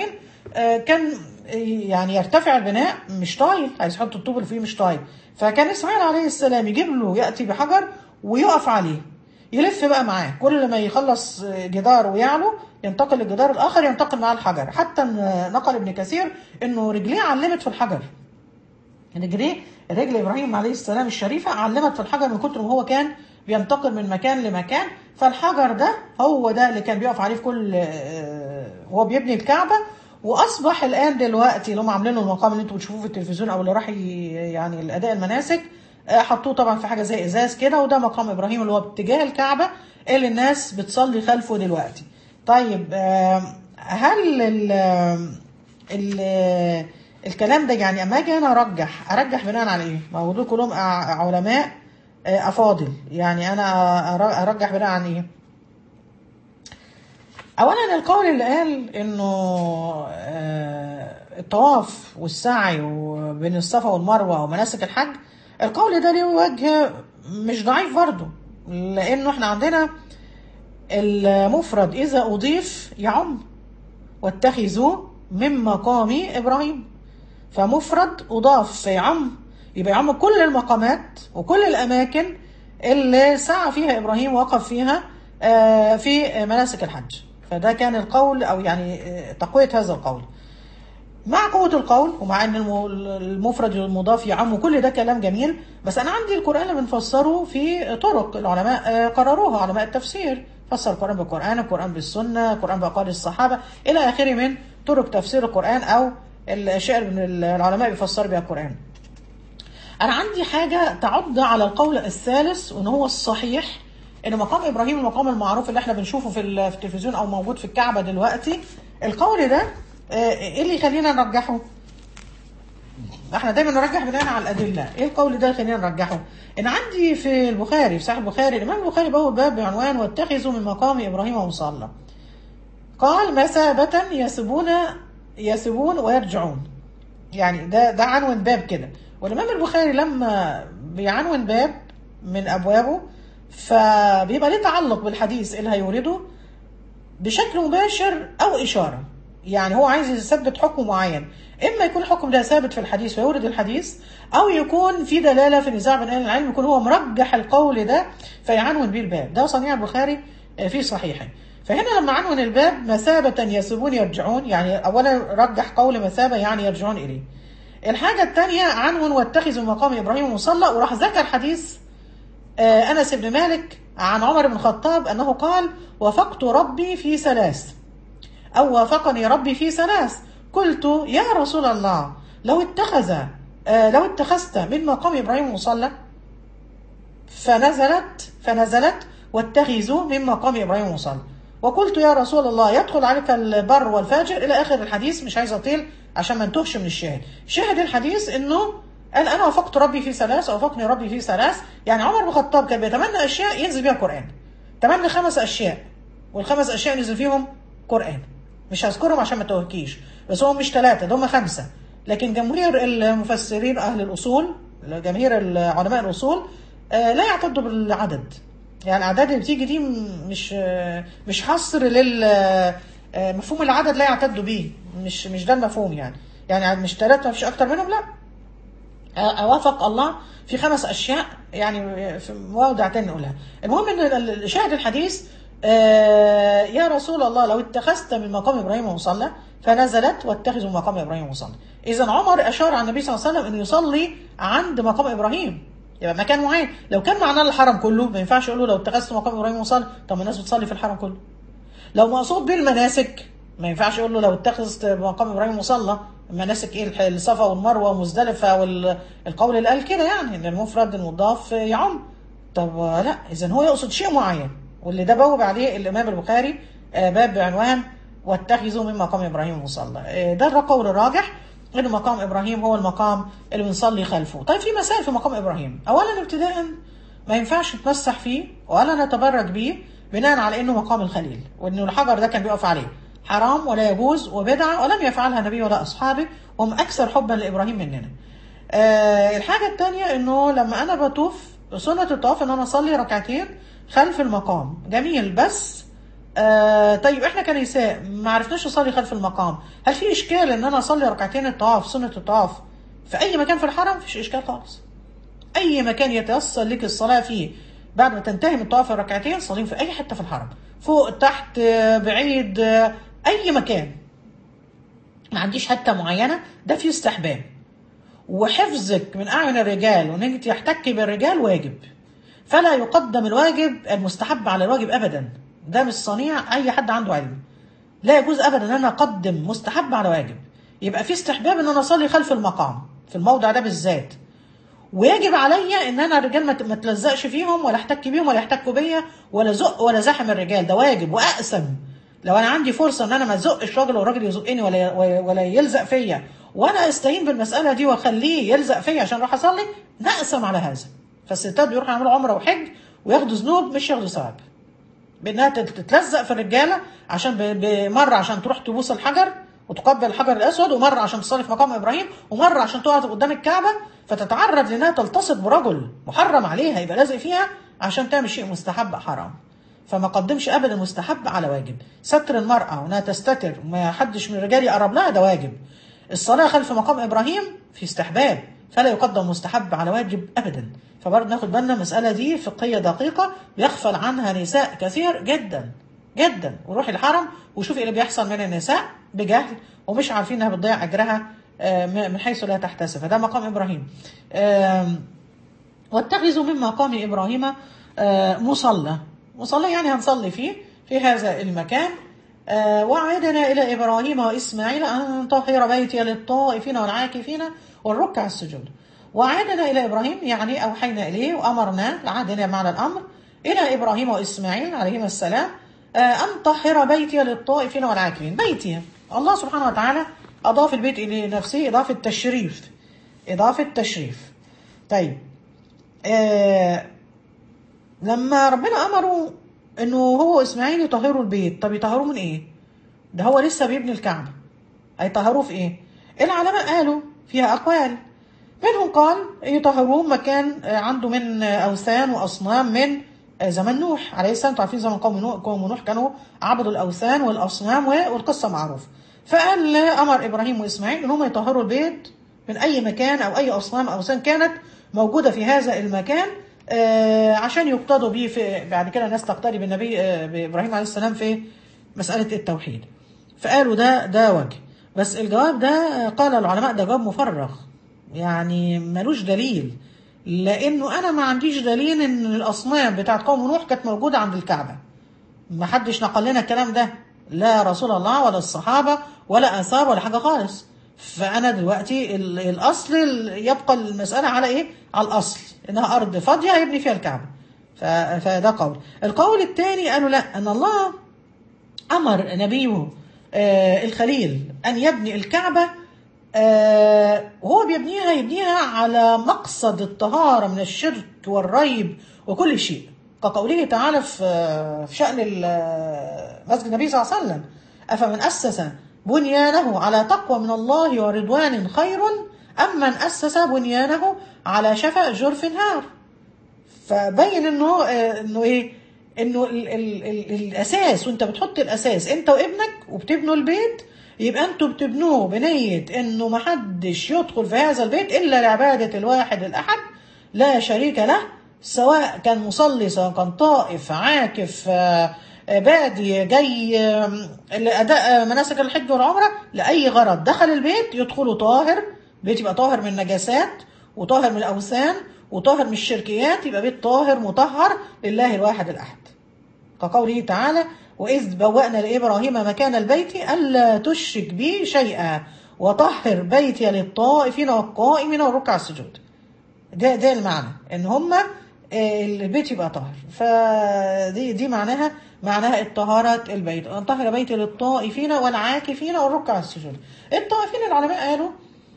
آه، كان يعني يرتفع البناء مش طايل عايز يحط الطوب اللي فيه مش طايل فكان اسماعيل عليه السلام يجيب له ياتي بحجر ويقف عليه يلف بقى معاه كل ما يخلص جدار ويعلو ينتقل للجدار الاخر ينتقل معاه الحجر حتى إن نقل ابن كثير انه رجليه علمت في الحجر رجليه رجل ابراهيم عليه السلام الشريفه علمت في الحجر من كتر ما هو كان بينتقل من مكان لمكان فالحجر ده هو ده اللي كان بيقف عليه في كل آه، وهو بيبني الكعبه واصبح الان دلوقتي اللي هم عاملينه المقام اللي انتم بتشوفوه في التلفزيون او اللي راح ي- يعني الاداء المناسك آه، حطوه طبعا في حاجه زي ازاز كده وده مقام ابراهيم اللي هو باتجاه الكعبه اللي الناس بتصلي خلفه دلوقتي. طيب آه، هل ال ال الكلام ده يعني اما اجي انا ارجح ارجح بناء على ايه؟ ما هو دول كلهم ع- علماء آه، افاضل يعني انا أر- ارجح بناء عن ايه؟ اولا القول اللي قال انه آه، الطواف والسعي وبين الصفا والمروه ومناسك الحج القول ده ليه وجه مش ضعيف برضه لانه احنا عندنا المفرد اذا اضيف يعم واتخذوا من مقام ابراهيم فمفرد اضاف فيعم يبقى يعم كل المقامات وكل الاماكن اللي سعى فيها ابراهيم وقف فيها آه، في مناسك الحج فده كان القول او يعني آه، تقويه هذا القول مع قوة القول ومع ان الم- المفرد المضاف يعم كل ده كلام جميل بس انا عندي القرآن اللي بنفسره في طرق العلماء آه، قرروها علماء التفسير فسر القرآن بالقرآن القرآن بالسنة القرآن بأقوال الصحابة إلى آخره من طرق تفسير القرآن أو الأشياء من العلماء بيفسروا بها القرآن أنا عندي حاجة تعض على القول الثالث وإن هو الصحيح إن مقام إبراهيم المقام المعروف اللي إحنا بنشوفه في ال- في التلفزيون أو موجود في الكعبة دلوقتي القول ده آه، إيه اللي يخلينا نرجحه؟ احنا دايما نرجح بناء على الادله ايه القول ده خلينا نرجحه ان عندي في البخاري في صحيح البخاري الامام البخاري بواب باب بعنوان واتخذوا من مقام ابراهيم مصلى قال مثابة يسبون يسبون ويرجعون يعني ده ده عنوان باب كده والامام البخاري لما بيعنون باب من ابوابه فبيبقى ليه تعلق بالحديث اللي هيورده بشكل مباشر او اشاره يعني هو عايز يثبت حكم معين اما يكون الحكم ده ثابت في الحديث فيورد الحديث او يكون في دلاله في نزاع بين اهل العلم يكون هو مرجح القول ده فيعنون به الباب ده صنيع البخاري في صحيحه فهنا لما عنون الباب مثابة يسبون يرجعون يعني أولا رجح قول مثابة يعني يرجعون إليه الحاجة الثانية عنون واتخذوا مقام إبراهيم مصلى وراح ذكر حديث آه، أنس بن مالك عن عمر بن الخطاب أنه قال وافقت ربي في ثلاث أو وافقني ربي في ثلاث قلت يا رسول الله لو اتخذ آه، لو اتخذت من مقام إبراهيم مصلى فنزلت فنزلت واتخذوا من مقام إبراهيم مصلى وقلت يا رسول الله يدخل عليك البر والفاجر إلى آخر الحديث مش عايز أطيل عشان ما نتوهش من الشاهد شاهد الحديث إنه قال أنا وافقت ربي في ثلاث وافقني ربي في ثلاث يعني عمر بن الخطاب كان بيتمنى أشياء ينزل بيها القرآن تمنى خمس أشياء والخمس أشياء نزل فيهم قرآن مش هذكرهم عشان ما توهكيش بس هم مش ثلاثة ده هم خمسة لكن جمهور المفسرين أهل الأصول جماهير علماء الأصول آه، لا يعتدوا بالعدد يعني الأعداد اللي بتيجي دي م- مش آه، مش حصر لل آه، مفهوم العدد لا يعتدوا بيه مش مش ده المفهوم يعني يعني مش ثلاثة ما فيش أكتر منهم لا اوافق الله في خمس اشياء يعني في مواضع تاني نقولها المهم ان ال- شاهد الحديث آه، يا رسول الله لو اتخذت من مقام ابراهيم مصلى فنزلت واتخذوا مقام ابراهيم مصلى اذا عمر اشار على النبي صلى الله عليه وسلم انه يصلي عند مقام ابراهيم يبقى مكان معين لو كان معناه الحرم كله ما ينفعش يقول له لو اتخذت مقام ابراهيم مصلى طب ما الناس بتصلي في الحرم كله لو مقصود بالمناسك ما ينفعش يقول له لو اتخذت مقام ابراهيم مصلى المناسك ايه الح- الصفا والمروه ومزدلفه والقول اللي قال كده يعني ان المفرد المضاف يعم طب آه، لا اذا هو يقصد شيء معين واللي ده بوب عليه الامام البخاري آه، باب بعنوان واتخذوا من مقام ابراهيم مصلى آه، ده القول الراجح ان مقام ابراهيم هو المقام اللي بنصلي خلفه طيب في مسائل في مقام ابراهيم اولا ابتداء ما ينفعش نتمسح فيه ولا نتبرك بيه بناء على انه مقام الخليل وانه الحجر ده كان بيقف عليه حرام ولا يجوز وبدعه ولم يفعلها النبي ولا اصحابه وهم اكثر حبا لابراهيم مننا. آه الحاجه الثانيه انه لما انا بطوف سنه الطواف ان انا اصلي ركعتين خلف المقام جميل بس آه طيب احنا كنساء ما عرفناش نصلي خلف المقام هل في اشكال ان انا اصلي ركعتين الطواف سنه الطواف في اي مكان في الحرم مفيش اشكال خالص اي مكان يتيسر لك الصلاه فيه بعد ما تنتهي من طواف الركعتين صليهم في اي حته في الحرم فوق تحت آه، بعيد آه، اي مكان ما عنديش حته معينه ده فيه استحباب وحفظك من اعين الرجال وان انت تحتكي بالرجال واجب فلا يقدم الواجب المستحب على الواجب ابدا ده مش صنيع اي حد عنده علم لا يجوز ابدا ان انا اقدم مستحب على واجب يبقى في استحباب ان انا اصلي خلف المقام في الموضع ده بالذات ويجب عليا ان انا الرجال ما ت- ما تلزقش فيهم ولا احتك بيهم ولا يحتكوا بيا ولا زق ولا زحم الرجال ده واجب واقسم لو انا عندي فرصه ان انا ما ازقش راجل والراجل يزقني ولا ولا يلزق فيا وانا استهين بالمساله دي واخليه يلزق فيا عشان اروح اصلي نقسم على هذا فالستات بيروحوا يعملوا عمره وحج وياخدوا ذنوب مش ياخدوا ثواب بانها تت- تتلزق في الرجاله عشان ب- بمره عشان تروح تبوس الحجر وتقبل الحجر الاسود ومره عشان تصلي في مقام ابراهيم ومره عشان تقعد قدام الكعبه فتتعرض لانها تلتصق برجل محرم عليها يبقى لازق فيها عشان تعمل شيء مستحب حرام فما قدمش ابدا مستحب على واجب ستر المراه وانها تستتر وما حدش من الرجال يقرب لها ده واجب الصلاه خلف مقام ابراهيم في استحباب فلا يقدم مستحب على واجب ابدا فبرضه ناخد بالنا المساله دي فقهيه دقيقه بيغفل عنها نساء كثير جدا جدا وروحي الحرم وشوفي اللي بيحصل من النساء بجهل ومش عارفين انها بتضيع اجرها آه، من حيث لا تحتسب فده مقام ابراهيم آم، واتخذوا من مقام ابراهيم آه، مصلى مصلى يعني هنصلي فيه في هذا المكان آه، وعدنا الى ابراهيم واسماعيل ان طهر بيتي للطائفين والعاكفين والركع السجود وعدنا الى ابراهيم يعني اوحينا اليه وامرنا عادنا معنى الامر الى ابراهيم واسماعيل عليهما السلام آه، ان طهر بيتي للطائفين والعاكفين بيتي الله سبحانه وتعالى اضاف البيت الى نفسه اضافه تشريف اضافه تشريف طيب آه لما ربنا امره انه هو اسماعيل يطهروا البيت طب يطهروه من ايه ده هو لسه بيبني الكعبه هيطهروه في ايه العلماء قالوا فيها اقوال منهم قال يطهروه مكان آه، عنده من آه، اوثان واصنام من آه، زمن نوح عليه السلام انتوا عارفين زمن قوم نوح قوم نوح كانوا عبدوا الاوثان والاصنام والقصه معروفه فقال امر ابراهيم واسماعيل ان هم يطهروا البيت من اي مكان او اي اصنام او اوثان كانت موجوده في هذا المكان آه، عشان يقتدوا به في بعد كده الناس تقتدي بالنبي آه، بابراهيم عليه السلام في مساله التوحيد فقالوا ده ده وجه بس الجواب ده قال العلماء ده جواب مفرغ يعني ملوش دليل لانه انا ما عنديش دليل ان الاصنام بتاعت قوم نوح كانت موجوده عند الكعبه ما حدش نقل لنا الكلام ده لا رسول الله ولا الصحابه ولا اثار ولا حاجه خالص فانا دلوقتي ال- الاصل ال- يبقى المساله على ايه على الاصل انها ارض فاضيه هيبني فيها الكعبه ف- فده قول القول الثاني قالوا لا ان الله امر نبيه آه، الخليل ان يبني الكعبه آه، وهو بيبنيها يبنيها على مقصد الطهاره من الشرك والريب وكل شيء كقوله تعالى في آه، في شان ال- آه، مسجد النبي صلى الله عليه وسلم افمن اسس بنيانه على تقوى من الله ورضوان خير ام من اسس بنيانه على شفا جرف نهار فبين انه آه، انه ايه انه ال ال ال الاساس وانت بتحط الاساس انت وابنك وبتبنوا البيت يبقى انتوا بتبنوه بنيه انه محدش يدخل في هذا البيت الا لعباده الواحد الاحد لا شريك له سواء كان مصلي سواء كان طائف عاكف آه، آه، بادي جاي آه، لاداء آه، مناسك الحج والعمره لاي غرض دخل البيت يدخله طاهر بيت يبقى طاهر من النجاسات وطاهر من الاوثان وطاهر من الشركيات يبقى بيت طاهر مطهر لله الواحد الاحد كقوله تعالى وإذ بوأنا لإبراهيم مكان البيت ألا تشرك بي شيئا وطهر بيتي للطائفين والقائمين والركع السجود ده ده المعنى ان هم البيت يبقى طاهر فدي دي معناها معناها الطهارة البيت أن طهر بيتي للطائفين والعاكفين والركع السجود الطائفين العلماء قالوا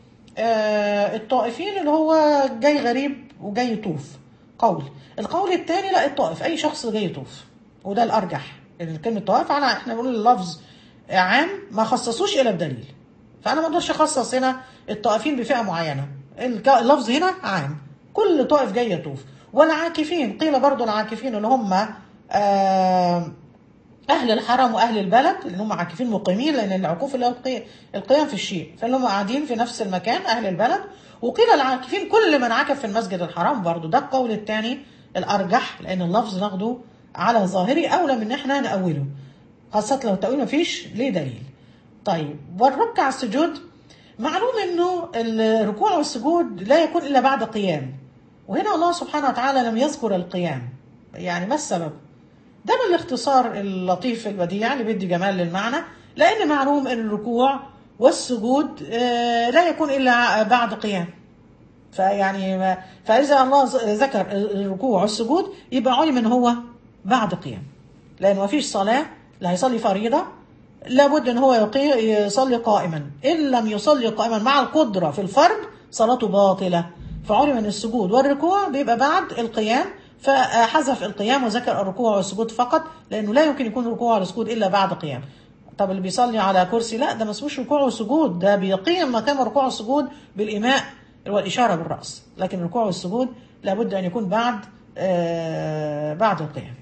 آه، الطائفين اللي هو جاي غريب وجاي يطوف قول القول الثاني لا الطائف اي شخص جاي يطوف وده الارجح ان كلمه طائف انا احنا بنقول اللفظ عام ما خصصوش الا بدليل فانا ما اقدرش اخصص هنا الطائفين بفئه معينه الك- اللفظ هنا عام كل طائف جاي يطوف والعاكفين قيل برضو العاكفين اللي هم آه أهل الحرم وأهل البلد اللي هم عاكفين مقيمين لأن العكوف اللي هو القي- القيام في الشيء فاللي هم قاعدين في نفس المكان أهل البلد وقيل العاكفين كل من عكف في المسجد الحرام برضو ده القول الثاني الأرجح لأن اللفظ ناخده على ظاهري أولى من إن إحنا نأوله خاصة لو التأويل مفيش ليه دليل طيب والركع السجود معلوم انه الركوع والسجود لا يكون الا بعد قيام وهنا الله سبحانه وتعالى لم يذكر القيام يعني ما السبب ده من الاختصار اللطيف البديع اللي بيدي جمال للمعنى لان معلوم ان الركوع والسجود آه، لا يكون الا بعد قيام فيعني ما- فاذا الله ز- ذكر الركوع والسجود يبقى علم ان هو بعد قيام لان ما فيش صلاه لا هيصلي فريضه لابد ان هو يقي- يصلي قائما ان لم يصلي قائما مع القدره في الفرض صلاته باطله فعلم ان السجود والركوع بيبقى بعد القيام فحذف القيام وذكر الركوع والسجود فقط لانه لا يمكن يكون الركوع والسجود الا بعد قيام طب اللي بيصلي على كرسي لا ده ما اسموش ركوع وسجود ده بيقيم مكان الركوع والسجود بالايماء والاشاره بالراس لكن الركوع والسجود لابد ان يكون بعد آه بعد القيام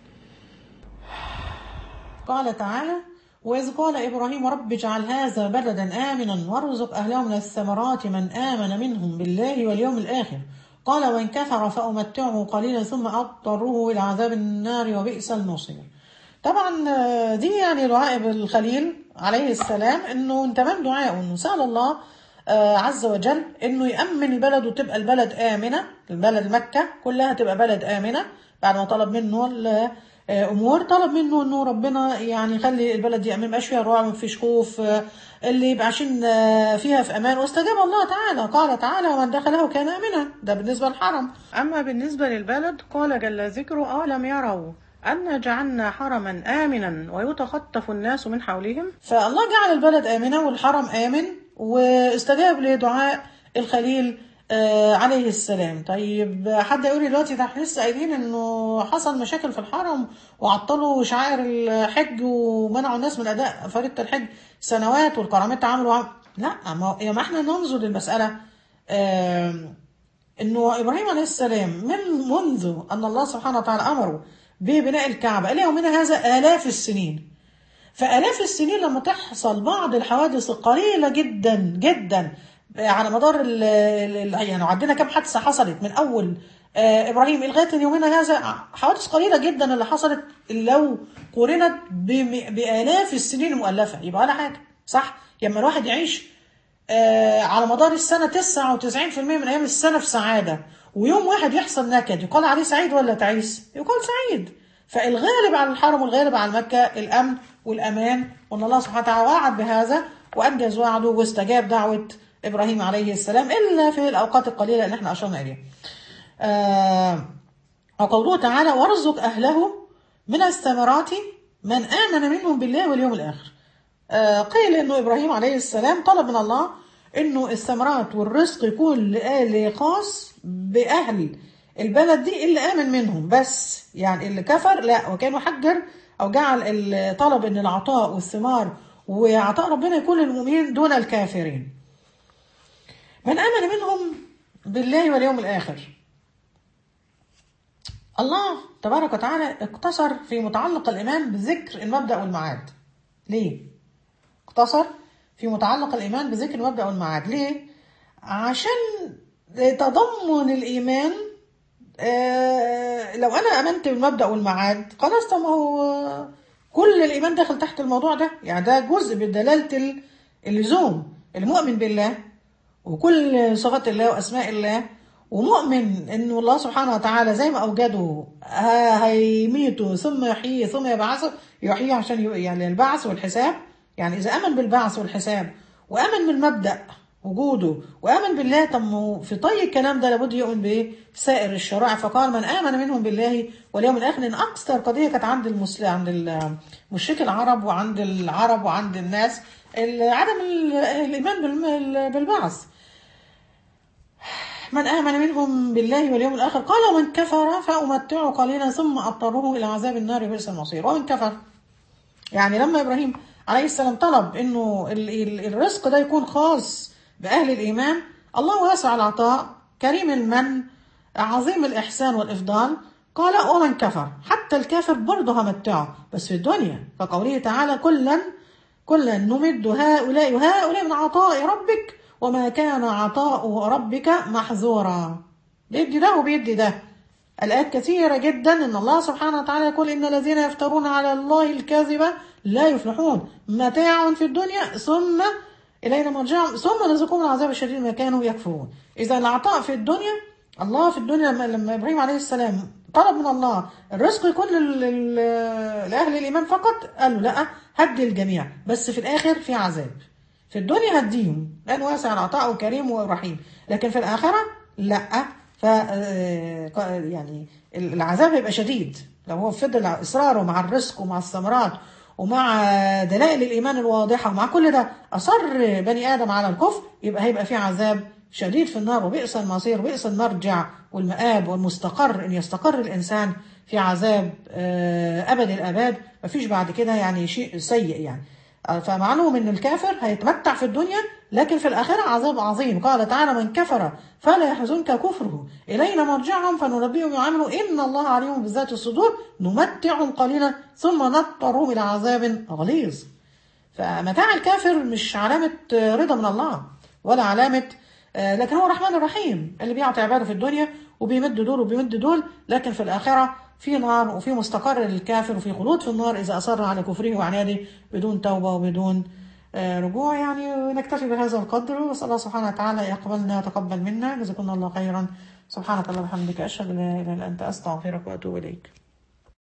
قال تعالى وإذ قال إبراهيم رب اجعل هذا بلدا آمنا وارزق أهله من الثمرات من آمن منهم بالله واليوم الآخر قال وإن كفر فأمتعه قليلا ثم أضطره إلى عذاب النار وبئس المصير طبعا آه، دي يعني دعاء الخليل عليه السلام انه تمام دعائه انه سأل الله آه، عز وجل انه يأمن البلد وتبقى البلد آمنة البلد مكة كلها تبقى بلد آمنة بعد ما طلب منه ال- آه، امور طلب منه انه ربنا يعني يخلي البلد دي ما يبقاش فيها رعب ما فيش خوف آه، اللي يبقى عايشين آه، فيها في امان واستجاب الله تعالى قال تعالى ومن دخله كان امنا ده بالنسبه للحرم اما بالنسبه للبلد قال جل ذكره اولم يروا أن جعلنا حرما آمنا ويتخطف الناس من حولهم فالله جعل البلد آمنة والحرم آمن واستجاب لدعاء الخليل آه عليه السلام طيب حد يقول لي دلوقتي ده احنا لسه قايلين انه حصل مشاكل في الحرم وعطلوا شعائر الحج ومنعوا الناس من اداء فريضه الحج سنوات والكرامات عملوا عم... لا ما, يا ما احنا ننظر للمساله آه انه ابراهيم عليه السلام من منذ ان الله سبحانه وتعالى امره ببناء الكعبه الى يومنا هذا الاف السنين فالاف السنين لما تحصل بعض الحوادث القليله جدا جدا على مدار ال ال يعني عندنا كم حادثه حصلت من اول آه ابراهيم لغايه يومنا هذا حوادث قليله جدا اللي حصلت لو قورنت بم- بالاف السنين المؤلفه يبقى ولا حاجه صح؟ لما الواحد يعيش آه على مدار السنة 99% من أيام السنة في سعادة ويوم واحد يحصل نكد يقال عليه سعيد ولا تعيس؟ يقال سعيد فالغالب على الحرم والغالب على مكة الأمن والأمان وأن الله سبحانه وتعالى وعد بهذا وأنجز وعده واستجاب دعوة إبراهيم عليه السلام إلا في الأوقات القليلة اللي احنا أشرنا إليها. آه وقوله تعالى وارزق أهله من الثمرات من آمن منهم بالله واليوم الآخر آه، قيل انه ابراهيم عليه السلام طلب من الله انه الثمرات والرزق يكون لآل خاص باهل البلد دي اللي امن منهم بس يعني اللي كفر لا وكان محجر او جعل ال- طلب ان العطاء والثمار وعطاء ربنا يكون للمؤمنين دون الكافرين من امن منهم بالله واليوم الاخر الله تبارك وتعالى اقتصر في متعلق الايمان بذكر المبدا والمعاد ليه اقتصر في متعلق الإيمان بذكر المبدأ والمعاد ليه؟ عشان تضمن الإيمان آه، لو أنا آمنت بالمبدأ والمعاد خلاص طب ما هو كل الإيمان داخل تحت الموضوع ده يعني ده جزء من دلالة ال- اللزوم المؤمن بالله وكل صفات الله وأسماء الله ومؤمن انه الله سبحانه وتعالى زي ما اوجده ه- هيميته ثم يحييه ثم يبعثه يحييه عشان ي- يعني البعث والحساب يعني اذا امن بالبعث والحساب وامن بالمبدا وجوده وامن بالله طب ما هو في طي الكلام ده لابد يؤمن بايه؟ بسائر الشرائع فقال من امن منهم بالله واليوم الاخر ان اكثر قضيه كانت عند المسلم عند المشرك العرب وعند العرب وعند الناس ال- عدم ال- الايمان بالم- بالبعث من آمن منهم بالله واليوم الآخر قال ومن كفر فأمتعه قليلا ثم أضطره إلى عذاب النار بئس المصير ومن كفر يعني لما إبراهيم عليه السلام طلب إنه ال- ال- الرزق ده يكون خاص بأهل الإيمان الله واسع العطاء كريم المن عظيم الإحسان والإفضال قال ومن كفر حتى الكافر برضه همتعه بس في الدنيا كقوله تعالى كلا كلا نمد هؤلاء وهؤلاء من عطاء ربك وما كان عطاء ربك محظورا بيدي ده وبيدي ده الآيات كثيرة جدا إن الله سبحانه وتعالى يقول إن الذين يفترون على الله الكذب لا يفلحون متاع في الدنيا ثم إلينا مرجعهم ثم نذوقهم العذاب الشديد ما كانوا يكفرون إذا العطاء في الدنيا الله في الدنيا لما, لما إبراهيم عليه السلام طلب من الله الرزق يكون لل- لل- لأهل الإيمان فقط قال له لا هدي الجميع بس في الآخر في عذاب في الدنيا هديهم لأنه واسع العطاء وكريم ورحيم لكن في الآخرة لا ف آه، يعني العذاب هيبقى شديد لو هو فضل إصراره مع الرزق ومع الثمرات ومع دلائل الإيمان الواضحة ومع كل ده أصر بني آدم على الكفر يبقى هيبقى في عذاب شديد في النار وبئس المصير وبئس المرجع والمآب والمستقر إن يستقر الإنسان في عذاب آه، أبد الآباد مفيش بعد كده يعني شيء سيء يعني آه، فمعلوم ان الكافر هيتمتع في الدنيا لكن في الاخره عذاب عظيم قال تعالى من كفر فلا يحزنك كفره الينا مرجعهم فننبئهم يعملوا ان الله عليم بذات الصدور نمتعهم قليلا ثم نضطرهم الى عذاب غليظ فمتاع الكافر مش علامه آه، رضا من الله ولا علامه آه، لكن هو الرحمن الرحيم اللي بيعطي عباده في الدنيا وبيمد دول وبيمد دول لكن في الآخرة في نار وفي مستقر للكافر وفي خلود في النار إذا أصر على كفره وعناده بدون توبة وبدون آه، رجوع يعني نكتفي بهذا القدر وأسأل الله سبحانه وتعالى يقبلنا وتقبل منا جزاكم الله خيرا سبحانك اللهم وبحمدك أشهد أن لا إله إلا أنت أستغفرك وأتوب إليك